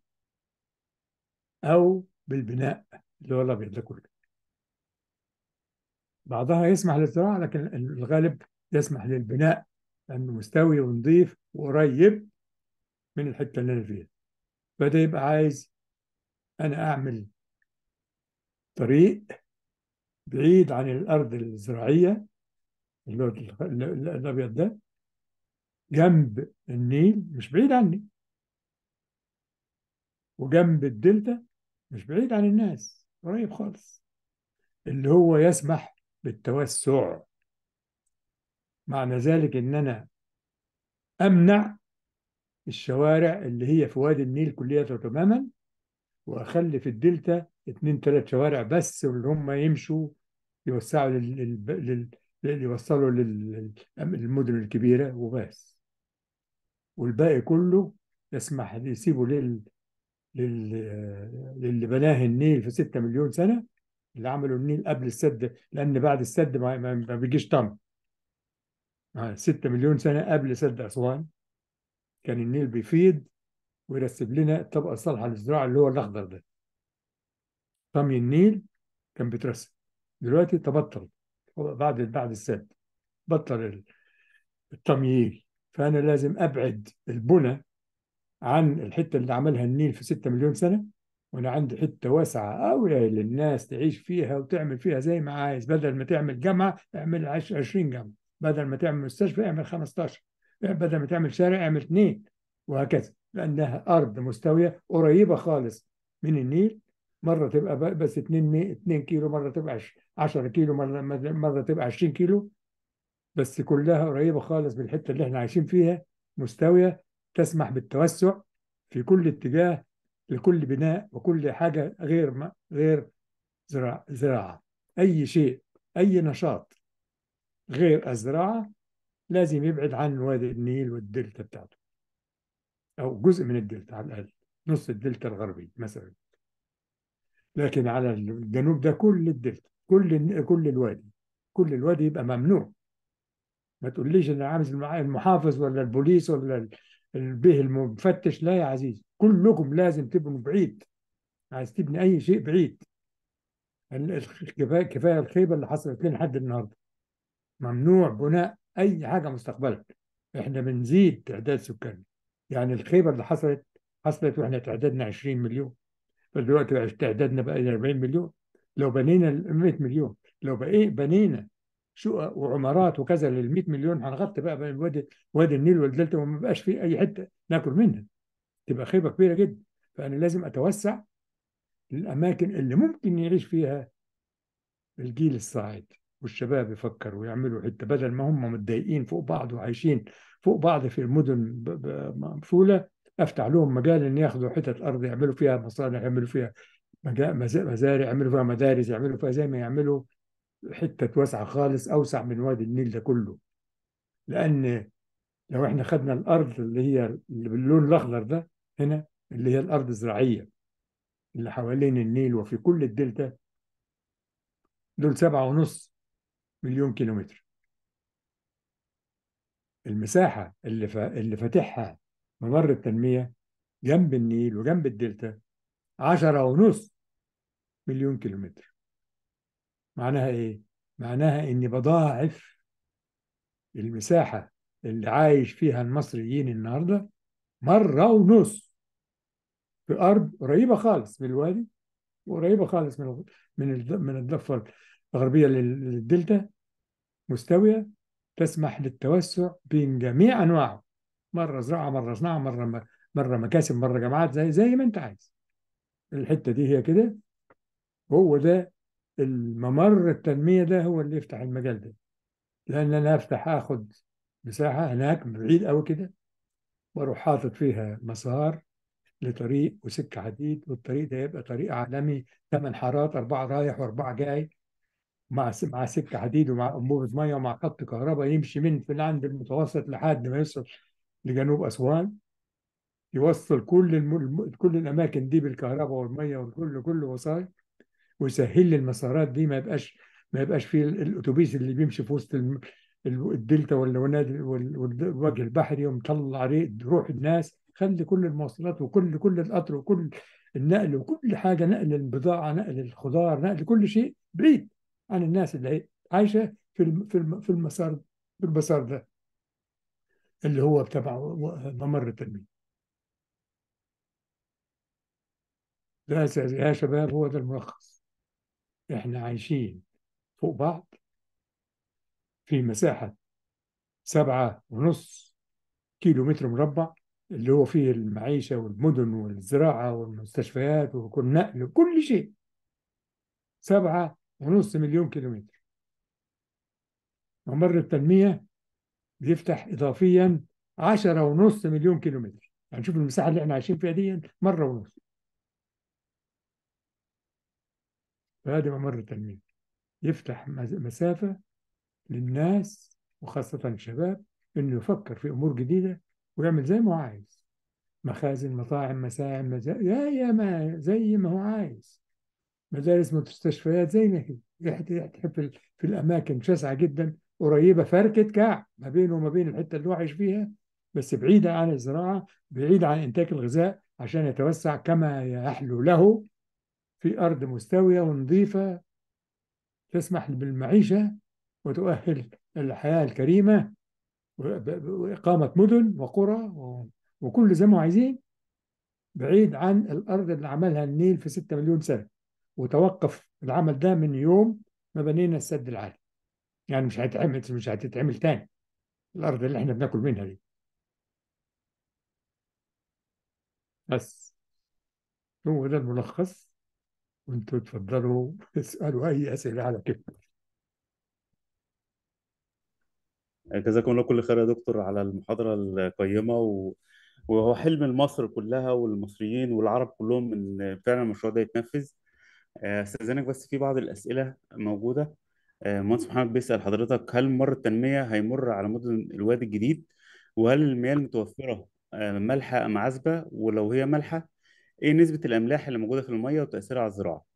او بالبناء اللي هو الابيض ده كله بعضها يسمح للزراعه لكن الغالب يسمح للبناء لانه مستوي ونظيف وقريب من الحته اللي انا فيها فده يبقى عايز انا اعمل طريق بعيد عن الارض الزراعيه اللي هو ال- ال- الابيض ده جنب النيل مش بعيد عني وجنب الدلتا مش بعيد عن الناس قريب خالص اللي هو يسمح بالتوسع معنى ذلك ان انا امنع الشوارع اللي هي في وادي النيل كلية تماما واخلي في الدلتا اتنين تلات شوارع بس واللي هم يمشوا يوسعوا لل... لل... لل... لل... يوصلوا لل- للمدن الكبيرة وبس والباقي كله يسمح يسيبوا لل... لل... للي بناه النيل في 6 مليون سنة اللي عملوا النيل قبل السد لأن بعد السد ما, ما... ما بيجيش طم 6 مليون سنة قبل سد أسوان كان النيل بيفيض ويرسب لنا الطبقة الصالحة للزراعة اللي هو الأخضر ده طمي النيل كان بيترسب دلوقتي تبطل بعد بعد السد بطل ال- التمييل فأنا لازم أبعد البنى عن الحتة اللي عملها النيل في 6 مليون سنة وأنا عندي حتة واسعة أوي للناس تعيش فيها وتعمل فيها زي ما عايز بدل ما تعمل جامعة اعمل عش- 20 جامعة بدل ما تعمل مستشفى اعمل 15 بدل ما تعمل شارع اعمل اثنين وهكذا لأنها أرض مستوية قريبة خالص من النيل مرة تبقى ب- بس 2 2 كيلو مرة تبقى 10 كيلو مرة مرة تبقى 20 كيلو بس كلها قريبة خالص من الحتة اللي احنا عايشين فيها مستوية تسمح بالتوسع في كل اتجاه لكل بناء وكل حاجة غير ما غير زراعة زراعة أي شيء أي نشاط غير الزراعة لازم يبعد عن وادي النيل والدلتا بتاعته أو جزء من الدلتا على الأقل نص الدلتا الغربي مثلا لكن على الجنوب ده كل الدلتا كل كل الوادي كل الوادي يبقى ممنوع ما تقوليش ان عاوز المع- المحافظ ولا البوليس ولا ال- البيه المفتش لا يا عزيز كلكم لازم تبنوا بعيد عايز تبني اي شيء بعيد ال- الخ- كفايه كفايه الخيبه اللي حصلت لنا لحد النهارده ممنوع بناء اي حاجه مستقبلا احنا بنزيد تعداد سكاني يعني الخيبه اللي حصلت حصلت واحنا تعدادنا 20 مليون فدلوقتي تعدادنا بقى 40 مليون لو بنينا ال 100 مليون لو بقى بنينا شقق وعمارات وكذا لل 100 مليون هنغطي بقى بين وادي وادي النيل والدلتا وما بقاش في اي حته ناكل منها تبقى خيبه كبيره جدا فانا لازم اتوسع للاماكن اللي ممكن يعيش فيها الجيل الصاعد والشباب يفكروا ويعملوا حته بدل ما هم متضايقين فوق بعض وعايشين فوق بعض في المدن ب- ب- مقفوله افتح لهم مجال ان ياخذوا حتت ارض يعملوا فيها مصانع يعملوا فيها مجا- مز- مزارع يعملوا فيها مدارس يعملوا فيها زي ما يعملوا حته واسعه خالص اوسع من وادي النيل ده كله لان لو احنا خدنا الارض اللي هي اللي باللون الاخضر ده هنا اللي هي الارض الزراعيه اللي حوالين النيل وفي كل الدلتا دول سبعة ونص مليون كيلومتر المساحة اللي ف... اللي فاتحها ممر التنمية جنب النيل وجنب الدلتا عشرة ونص مليون كيلومتر معناها ايه؟ معناها اني بضاعف المساحة اللي عايش فيها المصريين النهاردة مرة ونص في أرض قريبة خالص من الوادي وقريبة خالص من من الض- من الضفة الغربية لل- للدلتا مستوية تسمح للتوسع بين جميع أنواعه مرة زراعة مرة صناعة مرة م- مرة مكاسب مرة جامعات زي زي ما أنت عايز الحتة دي هي كده هو ده الممر التنمية ده هو اللي يفتح المجال ده لأن أنا أفتح آخد مساحة هناك بعيد أوي كده وأروح حاطط فيها مسار لطريق وسكة حديد والطريق ده يبقى طريق عالمي ثمان حارات أربعة رايح وأربعة جاي مع س- مع سكة حديد ومع أنبوبة مية ومع خط كهرباء يمشي من في عند المتوسط لحد ما يوصل لجنوب أسوان يوصل كل الم... الم- كل الأماكن دي بالكهرباء والمية والكل كله وسائل ويسهل لي المسارات دي ما يبقاش ما يبقاش فيه ال- الأتوبيس اللي بيمشي في وسط الم... ال- الدلتا ولا ونادي وال- والوجه البحري ومطلع ريق روح الناس خلي كل المواصلات وكل كل القطر وكل النقل وكل حاجة نقل البضاعة نقل الخضار نقل كل شيء بعيد عن الناس اللي هي عايشة في الم... في الم... في المسار في المسار ده اللي هو تبع ممر التنمية ده يا سيدي- يا شباب هو ده الملخص احنا عايشين فوق بعض في مساحة سبعة ونص كيلو متر مربع اللي هو فيه المعيشة والمدن والزراعة والمستشفيات وكل نقل وكل شيء سبعة ونص مليون كيلو متر ممر التنمية بيفتح إضافيا عشرة ونص مليون كيلو متر يعني شوف المساحة اللي احنا عايشين فيها دي مرة ونص فهذه ممر التنمية يفتح مز- مسافة للناس وخاصة الشباب إنه يفكر في أمور جديدة ويعمل زي ما هو عايز مخازن مطاعم مساعم مزا... يا يا ما زي ما هو عايز مدارس مستشفيات زي ما هي يحت- يحتحف في, ال- في الأماكن شاسعة جدا قريبة فركة كعب ما بينه وما بين الحتة اللي هو عايش فيها بس بعيدة عن الزراعة بعيدة عن إنتاج الغذاء عشان يتوسع كما يحلو له في أرض مستوية ونظيفة تسمح بالمعيشة وتؤهل الحياة الكريمة وب- وإقامة مدن وقرى و- وكل زي ما عايزين بعيد عن الأرض اللي عملها النيل في 6 مليون سنة وتوقف العمل ده من يوم ما بنينا السد العالي يعني مش هيتعمل مش هتتعمل تاني الأرض اللي احنا بناكل منها دي بس هو ده الملخص وانتوا تفضلوا اسألوا أي أسئلة على كده جزاكم الله كل خير يا دكتور على المحاضرة القيمة و... وهو حلم مصر كلها والمصريين والعرب كلهم ان فعلا المشروع ده يتنفذ آه، استاذنك بس في بعض الاسئله موجوده آه، مهندس محمد بيسال حضرتك هل ممر التنميه هيمر على مدن الوادي الجديد وهل المياه المتوفره آه، مالحه ام عذبه ولو هي مالحه ايه نسبه الاملاح اللي موجوده في الميه وتاثيرها على الزراعه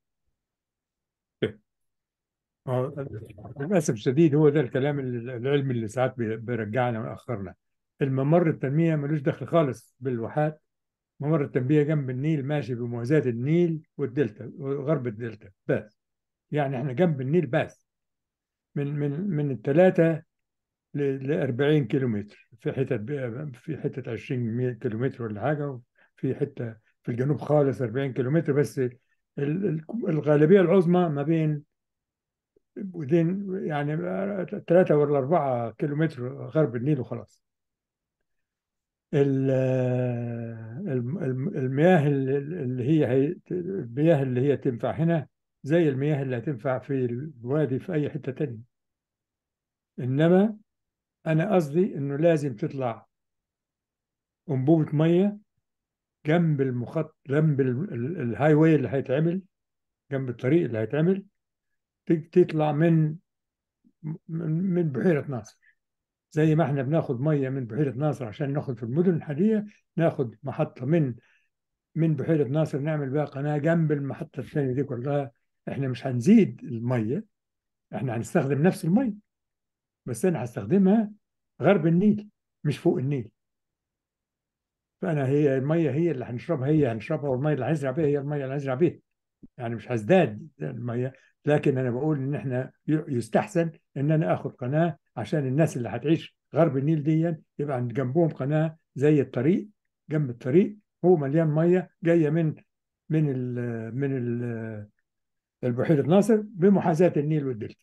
هو للأسف الشديد هو ده الكلام ال- العلمي اللي ساعات بي- بيرجعنا ويأخرنا الممر التنمية ملوش دخل خالص بالواحات ممر التنمية جنب النيل ماشي بموازاة النيل والدلتا وغرب الدلتا بس يعني احنا جنب النيل بس من من من الثلاثة ل 40 كيلومتر في حتت بقى- في حتت 20 كيلومتر ولا حاجه وفي حته في الجنوب خالص 40 كيلومتر بس ال- ال- الغالبيه العظمى ما بين ودين يعني ثلاثة ولا أربعة كيلومتر غرب النيل وخلاص ال- الم- الم- المياه اللي اللي هي هي المياه اللي هي تنفع هنا زي المياه اللي هتنفع في الوادي في أي حتة تانية إنما أنا قصدي إنه لازم تطلع أنبوبة مية جنب المخط جنب ال- ال- الهاي واي اللي هيتعمل جنب الطريق اللي هيتعمل ت- تطلع من من من بحيرة ناصر زي ما احنا بناخد ميه من بحيره ناصر عشان ناخد في المدن الحاليه ناخد محطه من من بحيره ناصر نعمل بها قناه جنب المحطه الثانيه دي كلها احنا مش هنزيد الميه احنا هنستخدم نفس الميه بس انا هستخدمها غرب النيل مش فوق النيل فانا هي الميه هي اللي هنشربها هي هنشربها والميه اللي هنزرع بيها هي الميه اللي هنزرع بيها يعني مش هزداد الميه لكن انا بقول ان احنا ي- يستحسن ان انا اخد قناه عشان الناس اللي هتعيش غرب النيل دي يبقى عند جنبهم قناه زي الطريق جنب الطريق هو مليان ميه جايه من من ال من ال البحيره ناصر بمحاذاه النيل والدلتا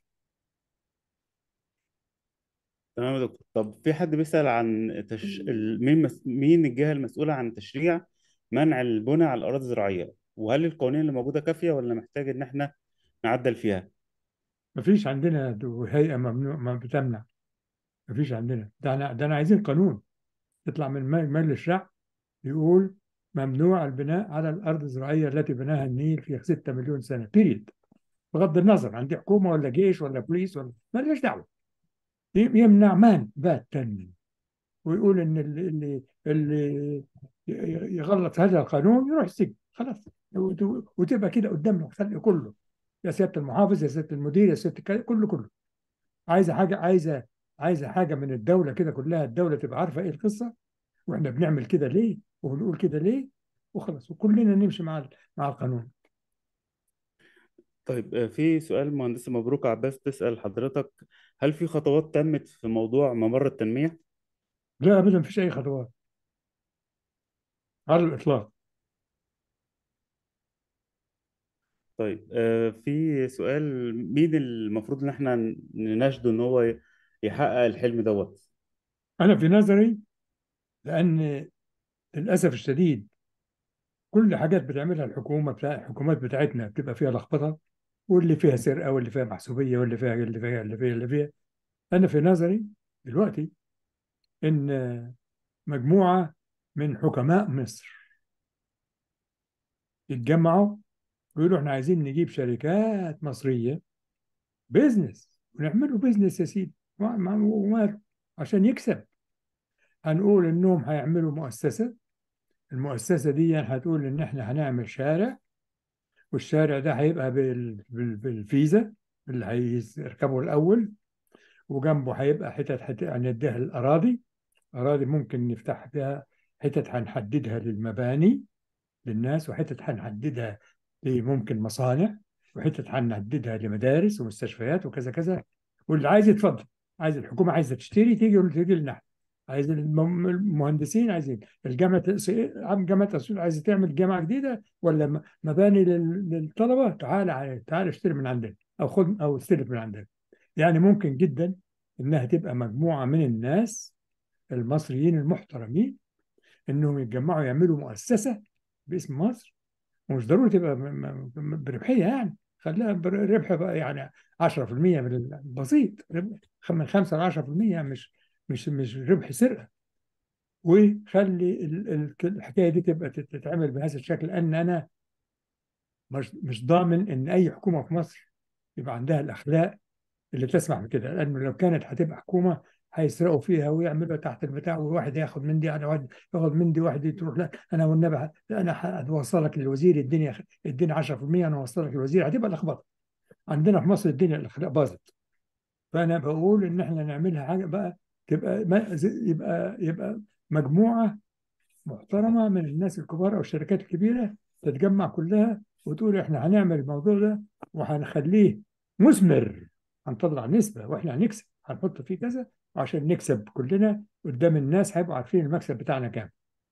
تمام يا دكتور طب في حد بيسأل عن تش... ال- مين مس... مين الجهة المسؤولة عن تشريع منع البناء على الأراضي الزراعية وهل القوانين اللي موجودة كافية ولا محتاج إن إحنا نعدل فيها؟ ما فيش عندنا دو- هيئه ممنوع ما بتمنع ما فيش عندنا ده انا ده انا عايزين قانون يطلع من مج- مجلس الشعب يقول ممنوع البناء على الارض الزراعيه التي بناها النيل في 6 مليون سنه بيريد بغض النظر عندي حكومه ولا جيش ولا بوليس ولا مالناش دعوه يمنع من باتا ويقول ان اللي اللي اللي يغلط هذا القانون يروح السجن خلاص وت- وتبقى كده قدام الخلق كله يا سياده المحافظ يا سياده المدير يا سياده الك- كله كله عايزه حاجه عايزه عايزه حاجه من الدوله كده كلها الدوله تبقى عارفه ايه القصه واحنا بنعمل كده ليه وبنقول كده ليه وخلاص وكلنا نمشي مع ال- مع القانون طيب آه، في سؤال مهندسة مبروك عباس تسأل حضرتك هل في خطوات تمت في موضوع ممر التنمية؟ لا ابدا مفيش اي خطوات على الاطلاق طيب آه، في سؤال مين المفروض إن إحنا نناشده إن هو ي- يحقق الحلم دوت؟ انا في نظري لان للاسف الشديد كل حاجات بتعملها الحكومه بتاع الحكومات بتاعتنا بتبقى فيها لخبطه واللي فيها سرقه واللي فيها محسوبيه واللي فيها اللي فيها اللي فيها اللي فيها انا في نظري دلوقتي ان مجموعه من حكماء مصر يتجمعوا ويقولوا احنا عايزين نجيب شركات مصريه بيزنس ونعمله بيزنس يا سيدي وما- ما- وما- عشان يكسب هنقول انهم هيعملوا مؤسسه المؤسسه دي هتقول ان احنا هنعمل شارع والشارع ده هيبقى بال... بال... بالفيزا اللي هيركبه الاول وجنبه هيبقى حتت حت... هنديها الاراضي اراضي ممكن نفتح فيها حتت هنحددها للمباني للناس وحتت هنحددها لممكن مصانع وحتت هنحددها لمدارس ومستشفيات وكذا كذا واللي عايز يتفضل عايز الحكومه عايزه تشتري تيجي تيجي لنا عايز الم- المهندسين عايزين الجامعه عم جامعه اسيوط عايزه تعمل جامعه جديده ولا م- مباني لل- للطلبه تعال تعال اشتري من عندنا او خد او استلف من عندنا يعني ممكن جدا انها تبقى مجموعه من الناس المصريين المحترمين انهم يتجمعوا يعملوا مؤسسه باسم مصر ومش ضروري تبقى م- م- بربحيه يعني خليها بربح بقى يعني 10% من البسيط ربح من 5 ل 10% مش مش مش ربح سرقه وخلي ال- ال- الحكايه دي تبقى تت- تتعمل بهذا الشكل لان انا مش مش ضامن ان اي حكومه في مصر يبقى عندها الاخلاق اللي تسمح بكده لانه لو كانت هتبقى حكومه هيسرقوا فيها ويعملوا تحت البتاع وواحد ياخد من دي على واحد ياخد من دي واحد تروح لا انا والنبي ه- انا هوصلك للوزير الدنيا اديني 10% انا اوصلك للوزير هتبقى لخبطه عندنا في مصر الدنيا الاخلاق باظت فانا بقول ان احنا نعملها حاجه بقى تبقى ما زي- يبقى يبقى مجموعه محترمه من الناس الكبار او الشركات الكبيره تتجمع كلها وتقول احنا هنعمل الموضوع ده وهنخليه مثمر هنطلع نسبه واحنا هنكسب هنحط فيه كذا عشان نكسب كلنا قدام الناس هيبقوا عارفين المكسب بتاعنا كام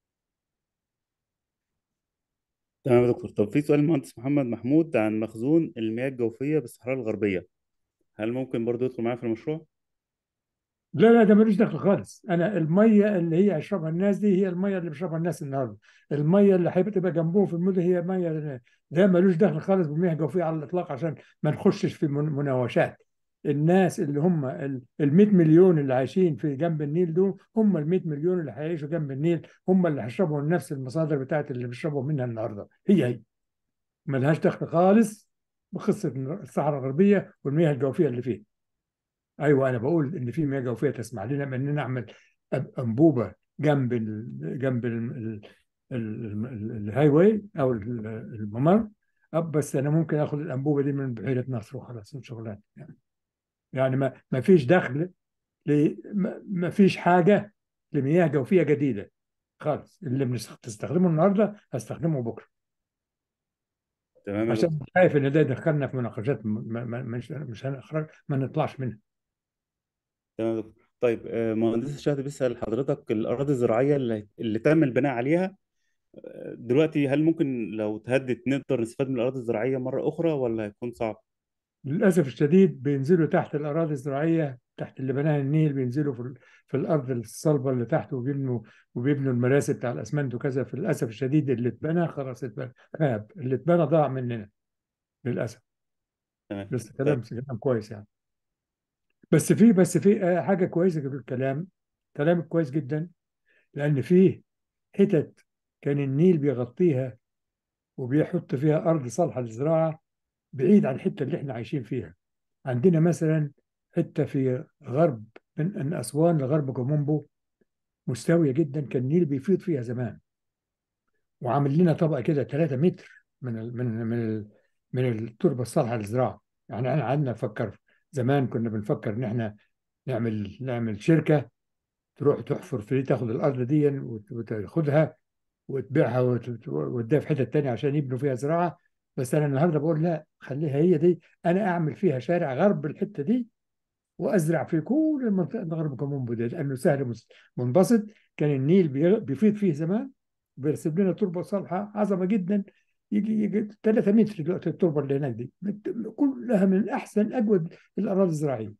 تمام يا دكتور طب في سؤال المهندس محمد محمود عن مخزون المياه الجوفية بالصحراء الغربية هل ممكن برضو يدخل معايا في المشروع؟ لا لا ده ملوش دخل خالص انا الميه اللي هي يشربها الناس دي هي الميه اللي بيشربها الناس النهارده الميه اللي هتبقى جنبهم في المدن هي ميه ده ملوش دخل خالص بالمياه الجوفيه على الاطلاق عشان ما نخشش في من- مناوشات الناس اللي هم ال 100 مليون اللي عايشين في جنب النيل دول هم ال 100 مليون اللي هيعيشوا جنب النيل هم اللي هيشربوا من نفس المصادر بتاعت اللي بيشربوا منها النهارده هي هي ملهاش دخل خالص بقصه الصحراء الغربيه والمياه الجوفيه اللي فيها ايوه انا بقول ان في مياه جوفيه تسمح لنا بان نعمل أب- انبوبه جنب ال جنب ال ال ال ال الهاي واي او ال- الممر أب بس انا ممكن اخد الانبوبه دي من بحيره نصر وخلاص شغلانه يعني يعني ما ما فيش دخل ل- ما ما فيش حاجه لمياه جوفيه جديده خالص اللي بنستخدمه النهارده هستخدمه بكره تمام يا عشان دكتور خايف ان ده يدخلنا في مناقشات م- ما ما مش مش هنخرج ما نطلعش منها تمام يا دكتور طيب آه، مهندس الشهد بيسأل حضرتك الأراضي الزراعية اللي, اللي تم البناء عليها آه، دلوقتي هل ممكن لو تهدت نقدر نستفاد من الأراضي الزراعية مرة أخرى ولا هيكون صعب؟ للأسف الشديد بينزلوا تحت الأراضي الزراعية تحت اللي بناها النيل بينزلوا في, ال- في الأرض الصلبة اللي تحت وبيبنوا وبيبنوا المراسي بتاع الأسمنت وكذا في للأسف الشديد اللي اتبنى خلاص اتبنى خاب اللي اتبنى ضاع مننا للأسف تمام بس طيب كلام كلام كويس يعني بس في بس في آه، حاجة كويسة في الكلام كلامك كويس جدا لأن فيه حتت كان النيل بيغطيها وبيحط فيها أرض صالحة للزراعة بعيد عن الحتة اللي احنا عايشين فيها عندنا مثلا حتة في غرب من من أسوان لغرب كومومبو مستوية جدا كان النيل بيفيض فيها زمان وعامل لنا طبقة كده 3 متر من ال من ال من ال من التربة الصالحة للزراعة يعني احنا قعدنا نفكر زمان كنا بنفكر ان احنا نعمل نعمل شركة تروح تحفر في تاخد الأرض دي وت- وتاخدها وتبيعها وت- وتوديها في حتة تانية عشان يبنوا فيها زراعة بس أنا النهاردة بقول لا خليها هي دي أنا أعمل فيها شارع غرب الحتة دي وازرع في كل المنطقه الغرب كومومبو دي لانه سهل مس- منبسط كان النيل بي- بيفيض فيه زمان بيرسم لنا تربه صالحه عظمه جدا يجي يجي 3 متر دلوقتي التربه اللي هناك دي بت- كلها من احسن اجود الاراضي الزراعيه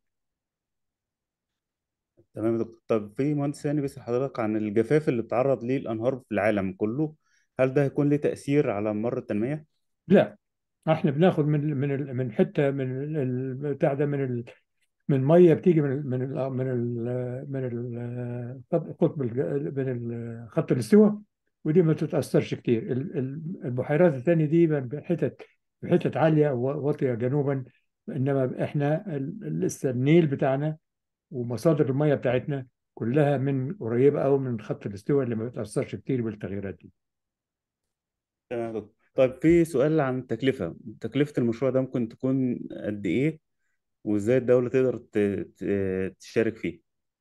تمام يا دكتور طب في مهندس ثاني بيسأل حضرتك عن الجفاف اللي بتعرض ليه الأنهار في العالم كله هل ده هيكون ليه تأثير على مر التنمية؟ لا احنا بناخد من من ال- من حته من ال- ال- بتاع ده من ال من ميه بتيجي من ال من ال من ال من ال قطب الج- من ال- خط الاستواء ودي ما تتاثرش كتير ال- ال- البحيرات الثانيه دي بحتت بحتت عاليه وواطيه جنوبا انما احنا ال- لسه النيل بتاعنا ومصادر الميه بتاعتنا كلها من قريبه قوي من خط الاستواء اللي ما بتاثرش كتير بالتغييرات دي تمام يا دكتور طيب في سؤال عن التكلفة تكلفة المشروع ده ممكن تكون قد إيه وإزاي الدولة تقدر ت- ت- تشارك فيه؟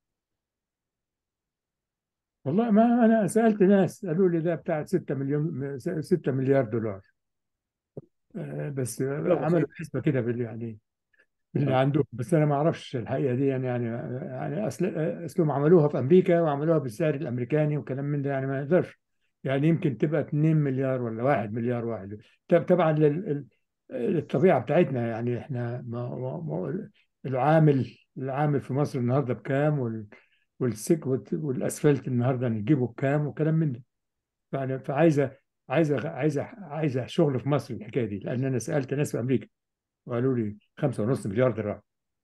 والله ما انا سالت ناس قالوا لي ده بتاع 6 مليون 6 مليار دولار آه، بس مبلغ عملوا بسيط حسبه كده بال يعني باللي اه عندهم بس انا ما اعرفش الحقيقه دي يعني يعني يعني اصل اصلهم عملوها في امريكا وعملوها بالسعر الامريكاني وكلام من ده يعني ما نقدرش يعني يمكن تبقى 2 مليار ولا 1 مليار واحد طب- طبعا لل- ال- الطبيعه بتاعتنا يعني احنا ما ما ما العامل العامل في مصر النهارده بكام وال والسك والت- والاسفلت النهارده نجيبه بكام وكلام من ده يعني فعايزه عايزه عايزه عايزه شغل في مصر الحكايه دي لان انا سالت ناس في امريكا وقالوا لي 5.5 مليار دولار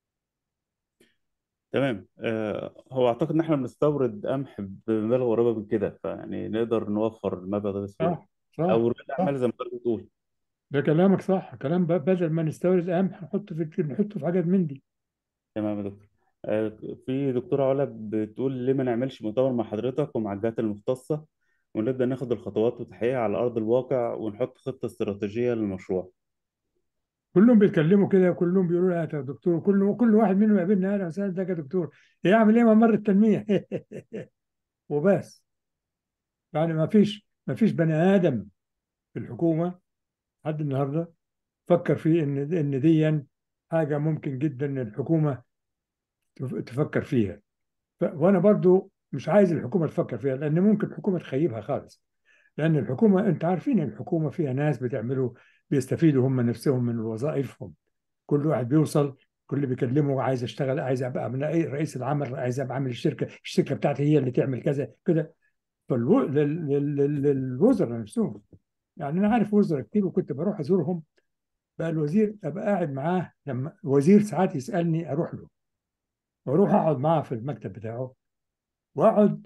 تمام آه هو أعتقد إن إحنا بنستورد قمح بمبالغ قريبة من كده فيعني نقدر نوفر المبلغ ده بسهولة صح صح أو ريادة صح أعمال زي ما حضرتك بتقول ده كلامك صح كلام ب- بدل ما نستورد قمح نحطه في نحطه في حاجات من دي تمام يا دكتور آه في دكتورة علا بتقول ليه ما نعملش مؤتمر مع حضرتك ومع الجهات المختصة ونبدأ ناخد الخطوات وتحقيقها على أرض الواقع ونحط خطة استراتيجية للمشروع كلهم بيتكلموا كده وكلهم بيقولوا يا دكتور كل كل واحد منهم يقابلنا اهلا وسهلا ازيك يا دكتور يعمل ايه ممر التنميه وبس يعني ما فيش ما فيش بني ادم في الحكومه لحد النهارده فكر في ان ان دي حاجه ممكن جدا ان الحكومه تف- تفكر فيها ف... وانا برضو مش عايز الحكومه تفكر فيها لان ممكن الحكومه تخيبها خالص لان الحكومه انت عارفين ان الحكومه فيها ناس بتعملوا بيستفيدوا هم نفسهم من وظائفهم كل واحد بيوصل كل اللي بيكلمه عايز اشتغل عايز ابقى من أي رئيس العمل عايز ابقى عامل الشركه الشركه بتاعتي هي اللي تعمل كذا كده فالو... لل... لل... لل- للوزراء نفسهم يعني انا عارف وزراء كتير وكنت بروح ازورهم بقى الوزير ابقى قاعد معاه لما وزير ساعات يسالني اروح له واروح اقعد معاه في المكتب بتاعه واقعد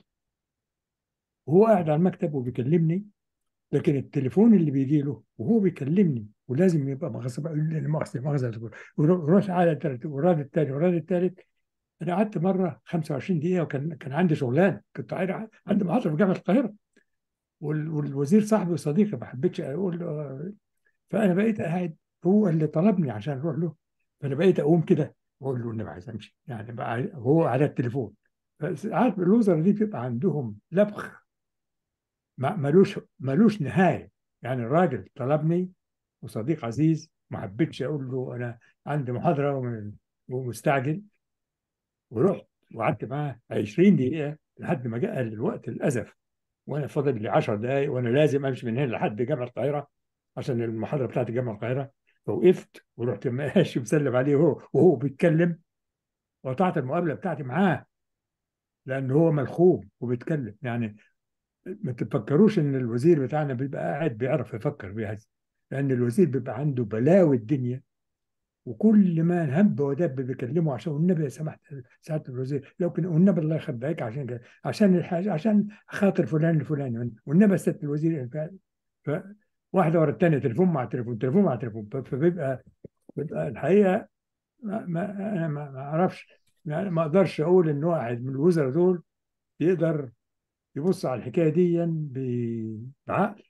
وهو قاعد على المكتب وبيكلمني لكن التليفون اللي بيجي له وهو بيكلمني ولازم يبقى مغصب مؤاخذة مؤاخذة ويروح على التالت وراد التاني وراد التالت انا قعدت مره 25 دقيقه وكان كان عندي شغلان كنت قاعد عندي محاضره في جامعه القاهره وال- والوزير صاحبي وصديقي ما حبيتش اقول له فانا بقيت قاعد هو اللي طلبني عشان اروح له فانا بقيت اقوم كده واقول له اني عايز امشي يعني بقى هو على التليفون عارف الوزراء دي بيبقى عندهم لبخ ما- ملوش ملوش نهايه يعني الراجل طلبني وصديق عزيز ما حبيتش اقول له انا عندي محاضره وم- ومستعجل ورحت وقعدت معاه 20 دقيقه لحد ما جاء الوقت الازف وانا فاضل لي 10 دقائق وانا لازم امشي من هنا لحد جامعه القاهره عشان المحاضره بتاعت جامعه القاهره فوقفت ورحت ماشي مسلم عليه وهو وهو بيتكلم وقطعت المقابله بتاعتي معاه لان هو ملخوم وبيتكلم يعني ما تفكروش ان الوزير بتاعنا بيبقى قاعد بيعرف يفكر بهذا لان الوزير بيبقى عنده بلاوي الدنيا وكل ما هب ودب بيكلمه عشان والنبي يا سمحت سعاده الوزير لو كان والنبي الله يخبيك عشان كده عشان الحاجه عشان خاطر فلان الفلاني والنبي سياده الوزير ف واحده ورا الثانيه تليفون مع تليفون تليفون مع تليفون فبيبقى بيبقى الحقيقه ما ما انا ما ما اعرفش يعني ما اقدرش اقول ان واحد من الوزراء دول يقدر يبص على الحكايه دي ب- بعقل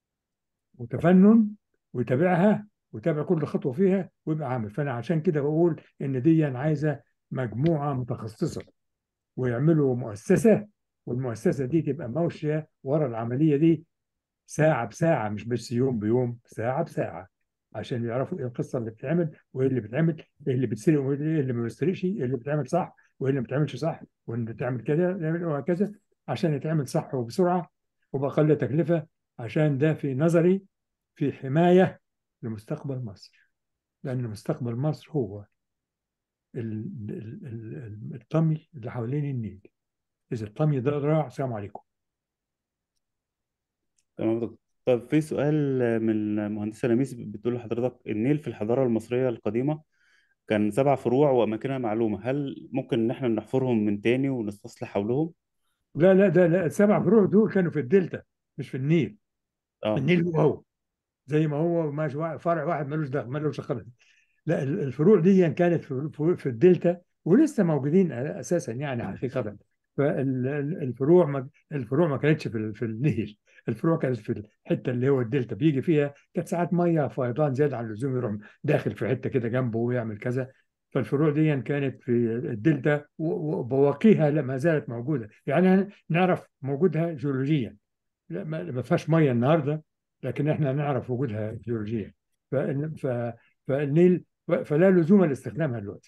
وتفنن ويتابعها ويتابع كل خطوه فيها ويبقى عامل فانا عشان كده بقول ان دي عايزه مجموعه متخصصه ويعملوا مؤسسه والمؤسسه دي تبقى ماشيه ورا العمليه دي ساعه بساعه مش بس يوم بيوم ساعه بساعه عشان يعرفوا ايه القصه اللي بتتعمل وايه اللي بيتعمل ايه اللي بتسرق وايه اللي ما بيسرقش ايه اللي بيتعمل صح وايه اللي ما بيتعملش صح وان بتعمل كده وهكذا عشان يتعمل صح وبسرعه وبأقل تكلفه عشان ده في نظري في حمايه لمستقبل مصر لان مستقبل مصر هو ال- ال- ال- الطمي اللي حوالين النيل اذا الطمي ده ضاع السلام عليكم تمام يا دكتور طب في سؤال من المهندسة لميس بتقول لحضرتك النيل في الحضارة المصرية القديمة كان سبع فروع وأماكنها معلومة هل ممكن إن إحنا نحفرهم من تاني ونستصلح حولهم؟ لا لا ده لا السبع فروع دول كانوا في الدلتا مش في النيل آه النيل هو هو زي ما هو ماشي واحد- فرع واحد ملوش دخل ملوش دخل لا ال- الفروع دي كانت في في- في الدلتا ولسه موجودين اساسا يعني حقيقه فالفروع ما الفروع ما كانتش في ال- في النيل الفروع كانت في الحته اللي هو الدلتا بيجي فيها كانت ساعات ميه فيضان زياده عن اللزوم يروح داخل في حته كده جنبه ويعمل كذا فالفروع دي كانت في الدلتا و- وبواقيها لا ما زالت موجوده يعني نعرف موجودها جيولوجيا لا ما ما فيهاش ميه النهارده لكن احنا نعرف وجودها جيولوجيا فإن- ف- فالنيل فلا لزوم لاستخدامها دلوقتي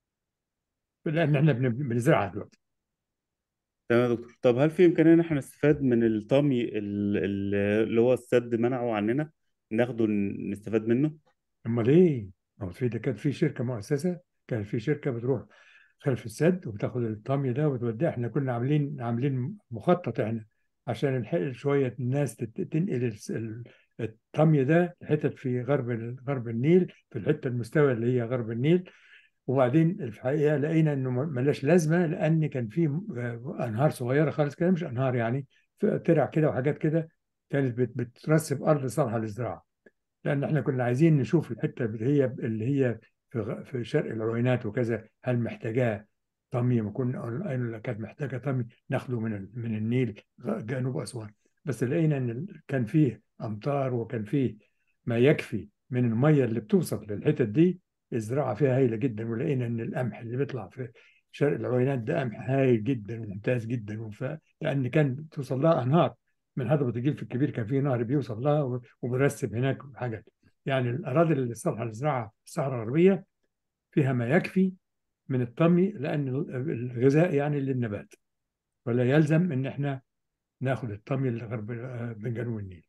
لان احنا بن- بنزرعها دلوقتي تمام يا دكتور طب هل في إمكانية إن إحنا نستفاد من الطمي ال- ال- اللي هو السد منعه عننا ناخده ن- نستفاد منه؟ امال ايه؟ ما هو في ده كان في شركه مؤسسه كان في شركه بتروح خلف السد وبتاخد الطمي ده وتوديه احنا كنا عاملين عاملين مخطط احنا عشان نلحق شويه الناس تت- تنقل الس- ال- الطمي ده حتت في غرب ال- غرب النيل في الحته المستوى اللي هي غرب النيل وبعدين في الحقيقه لقينا انه ما- ملاش لازمه لان كان في آه، انهار صغيره خالص كده مش انهار يعني في ترع كده وحاجات كده كانت بت- بترسب ارض صالحه للزراعه لان احنا كنا عايزين نشوف الحته اللي هي اللي هي في غ- في شرق العوينات وكذا هل محتاجاه طمي ما كنا قالوا كانت محتاجه طمي ناخده من ال- من النيل غ- جنوب اسوان بس لقينا ان ال- كان فيه امطار وكان فيه ما يكفي من الميه اللي بتوصل للحتت دي الزراعه فيها هايله جدا ولقينا ان القمح اللي بيطلع في شرق العوينات ده قمح هايل جدا وممتاز جدا وف... لان كان توصل لها انهار من هضبه الجلف الكبير كان في نهر بيوصل لها و- وبيرسب هناك حاجات يعني الاراضي اللي صالحه للزراعه في الصحراء الغربيه فيها ما يكفي من الطمي لان الغذاء يعني للنبات ولا يلزم ان احنا ناخد الطمي اللي غرب من جنوب النيل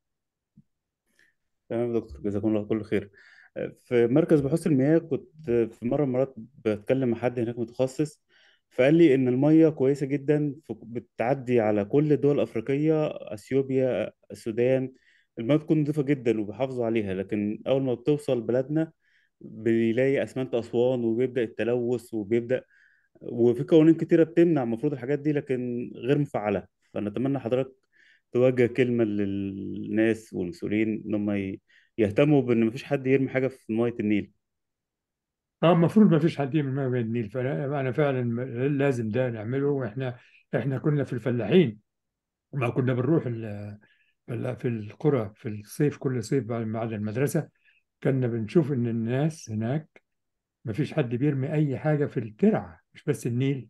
تمام يا دكتور جزاكم الله كل خير في مركز بحوث المياه كنت في مرة من المرات بتكلم مع حد هناك متخصص فقال لي إن المية كويسة جدا ف- بتعدي على كل الدول الأفريقية أثيوبيا السودان المية بتكون نظيفة جدا وبيحافظوا عليها لكن أول ما بتوصل بلدنا بيلاقي أسمنت أسوان وبيبدأ التلوث وبيبدأ وفي قوانين كتيرة بتمنع المفروض الحاجات دي لكن غير مفعلة فنتمنى حضرتك توجه كلمة للناس والمسؤولين إن هم ي- يهتموا بإن مفيش حد يرمي حاجة في مية النيل اه المفروض ما فيش حد يعمل ما بين النيل فانا أنا فعلا م- لازم ده نعمله واحنا احنا كنا في الفلاحين ما كنا بنروح ال- ال- في القرى في الصيف كل صيف بعد بعد المدرسه كنا بنشوف ان الناس هناك ما فيش حد بيرمي اي حاجه في الترعه مش بس النيل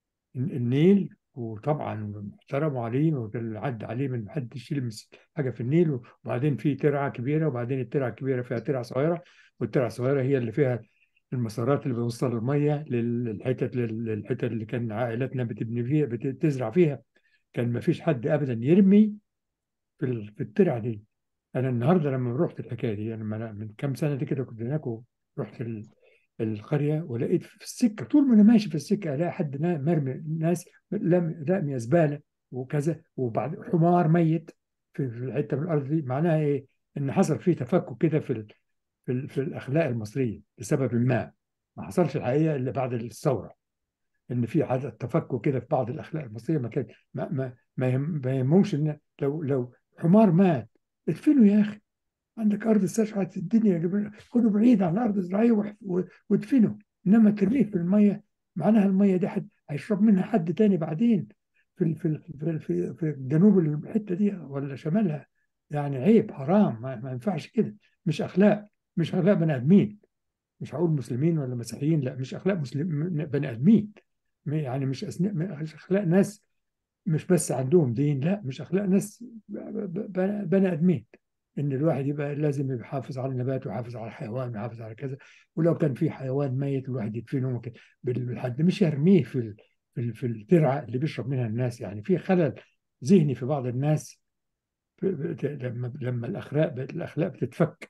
النيل وطبعا احترموا عليه والعد عليه من حد يشيل مس- حاجه في النيل وبعدين في ترعه كبيره وبعدين الترعه الكبيره فيها ترعه صغيره والترعه الصغيره هي اللي فيها المسارات اللي بيوصل الميه للحتت للحتت اللي كان عائلاتنا بتبني فيها بتزرع فيها كان ما فيش حد ابدا يرمي في ال- في الترعه دي انا النهارده لما رحت الحكايه دي انا من من كام سنه دي كده كنت هناك ورحت ال- القريه ولقيت في السكه طول ما انا ماشي في السكه الاقي حد نا- مرمي ناس لم- راميه زباله وكذا وبعد حمار ميت في في الحته من الارض دي معناها ايه؟ ان حصل فيه تفكك كده في ال- في, ال- في الاخلاق المصريه بسبب ما ما حصلش الحقيقه الا بعد الثوره ان في حاجه تفكك كده في بعض الاخلاق المصريه ما كان ما ما ما يهم- ما يهمهمش ان لو لو حمار مات ادفنه يا اخي عندك ارض استشعر الدنيا يا جماعه خده بعيد عن الارض الزراعيه وح- و- وادفنه انما ترميه في الميه معناها الميه دي حد هيشرب منها حد تاني بعدين في ال- في ال- في ال- في, في جنوب الحته دي ولا شمالها يعني عيب حرام ما, ما ينفعش كده مش اخلاق مش اخلاق بني ادمين مش هقول مسلمين ولا مسيحيين لا مش اخلاق مسلم بني ادمين يعني مش أسن- مش اخلاق ناس مش بس عندهم دين لا مش اخلاق ناس ب- ب- ب- بني ادمين ان الواحد يبقى لازم يحافظ على النبات ويحافظ على الحيوان ويحافظ على كذا ولو كان في حيوان ميت الواحد يدفنه وكده بالحد مش يرميه في ال- في ال- في الترعه اللي بيشرب منها الناس يعني في خلل ذهني في بعض الناس ب- ب- لما لما الاخلاق الاخلاق بتتفك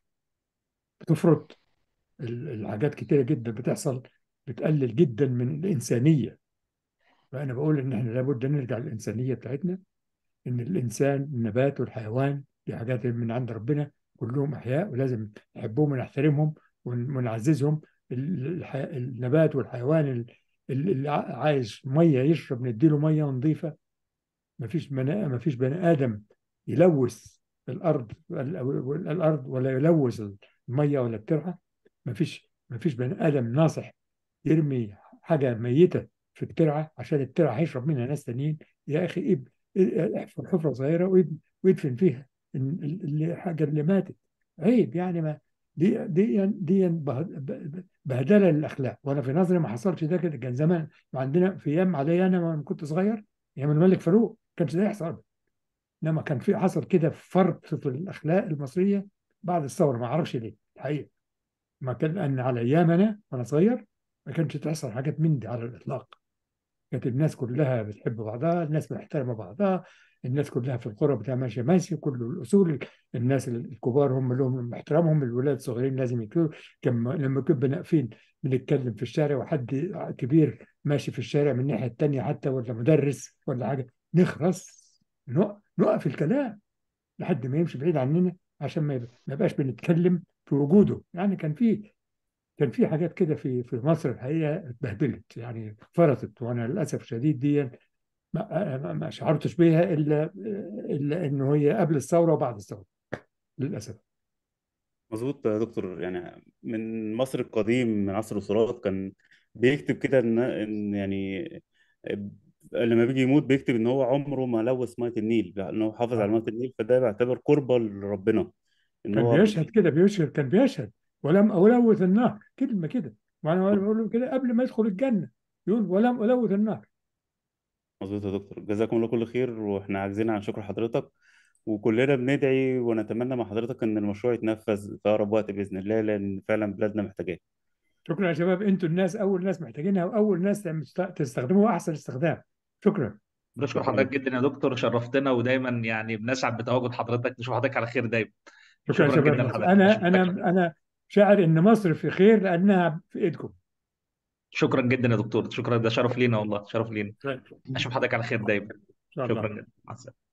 بتفرط ال- الحاجات كتيره جدا بتحصل بتقلل جدا من الانسانيه فانا بقول ان احنا لابد نرجع للانسانيه بتاعتنا ان الانسان النبات والحيوان دي حاجات من عند ربنا كلهم احياء ولازم نحبهم ونحترمهم ون- ونعززهم ال- الح- النبات والحيوان ال- ال- اللي ع- عايز ميه يشرب نديله ميه نظيفه ما فيش بني ما فيش بني ادم يلوث الارض ال- الارض ولا يلوث الميه ولا الترعه ما فيش ما فيش بني ادم ناصح يرمي حاجه ميته في الترعه عشان الترعه هيشرب منها ناس تانيين يا اخي اب- احفر حفره صغيره ويب- ويدفن فيها ال- ال- الحاجه اللي ماتت عيب يعني ما دي دي دي به- ب- بهدله للاخلاق وانا في نظري ما حصلش ده كده كان زمان وعندنا في ايام عليا انا لما كنت صغير ايام الملك فاروق كانش ده يحصل انما كان في حصل كده فرط في الاخلاق المصريه بعد الثوره ما اعرفش ليه الحقيقه ما كان لان على ايامنا وانا صغير ما كانش تحصل حاجات من دي على الاطلاق كانت الناس كلها بتحب بعضها الناس بتحترم بعضها الناس كلها في القرى بتاع ماشي ماشي كل الأصول الناس الكبار هم لهم احترامهم الولاد الصغيرين لازم يكونوا كم لما كنا واقفين بنتكلم في الشارع وحد كبير ماشي في الشارع من الناحية التانية حتى ولا مدرس ولا حاجة نخرس نق- نقف الكلام لحد ما يمشي بعيد عننا عشان ما يبقى- ما يبقاش بنتكلم في وجوده يعني كان في كان في حاجات كده في في مصر الحقيقه اتبهدلت يعني فرطت وانا للاسف الشديد دي ما, ما ما شعرتش بيها الا الا انه هي قبل الثوره وبعد الثوره للاسف مظبوط يا دكتور يعني من مصر القديم من عصر الأسرات كان بيكتب كده إن إن يعني لما بيجي يموت بيكتب إن هو عمره ما لوث مية النيل لأنه هو حافظ على آه. مية النيل فده بيعتبر قربة لربنا إن كان هو بيشهد كده بيشهد كان بيشهد ولم ألوث النهر كلمه كده وانا بقول له كده قبل ما يدخل الجنه يقول ولم ألوث النهر مظبوط يا دكتور جزاكم الله كل خير واحنا عاجزين عن شكر حضرتك وكلنا بندعي ونتمنى مع حضرتك ان المشروع يتنفذ في اقرب وقت باذن الله لان فعلا بلادنا محتاجاه شكرا يا شباب انتوا الناس اول ناس محتاجينها واول ناس تستخدموها احسن استخدام شكرا بشكر حضرتك جدا يا دكتور شرفتنا ودايما يعني بنسعد بتواجد حضرتك نشوف حضرتك على خير دايما شكرا, شكرا جدا لحضرتك انا انا انا شاعر ان مصر في خير لانها في ايدكم شكرا جدا يا دكتور شكرا ده شرف لينا والله شرف لينا اشوف حضرتك على خير دايما شكرا جدا مع السلامه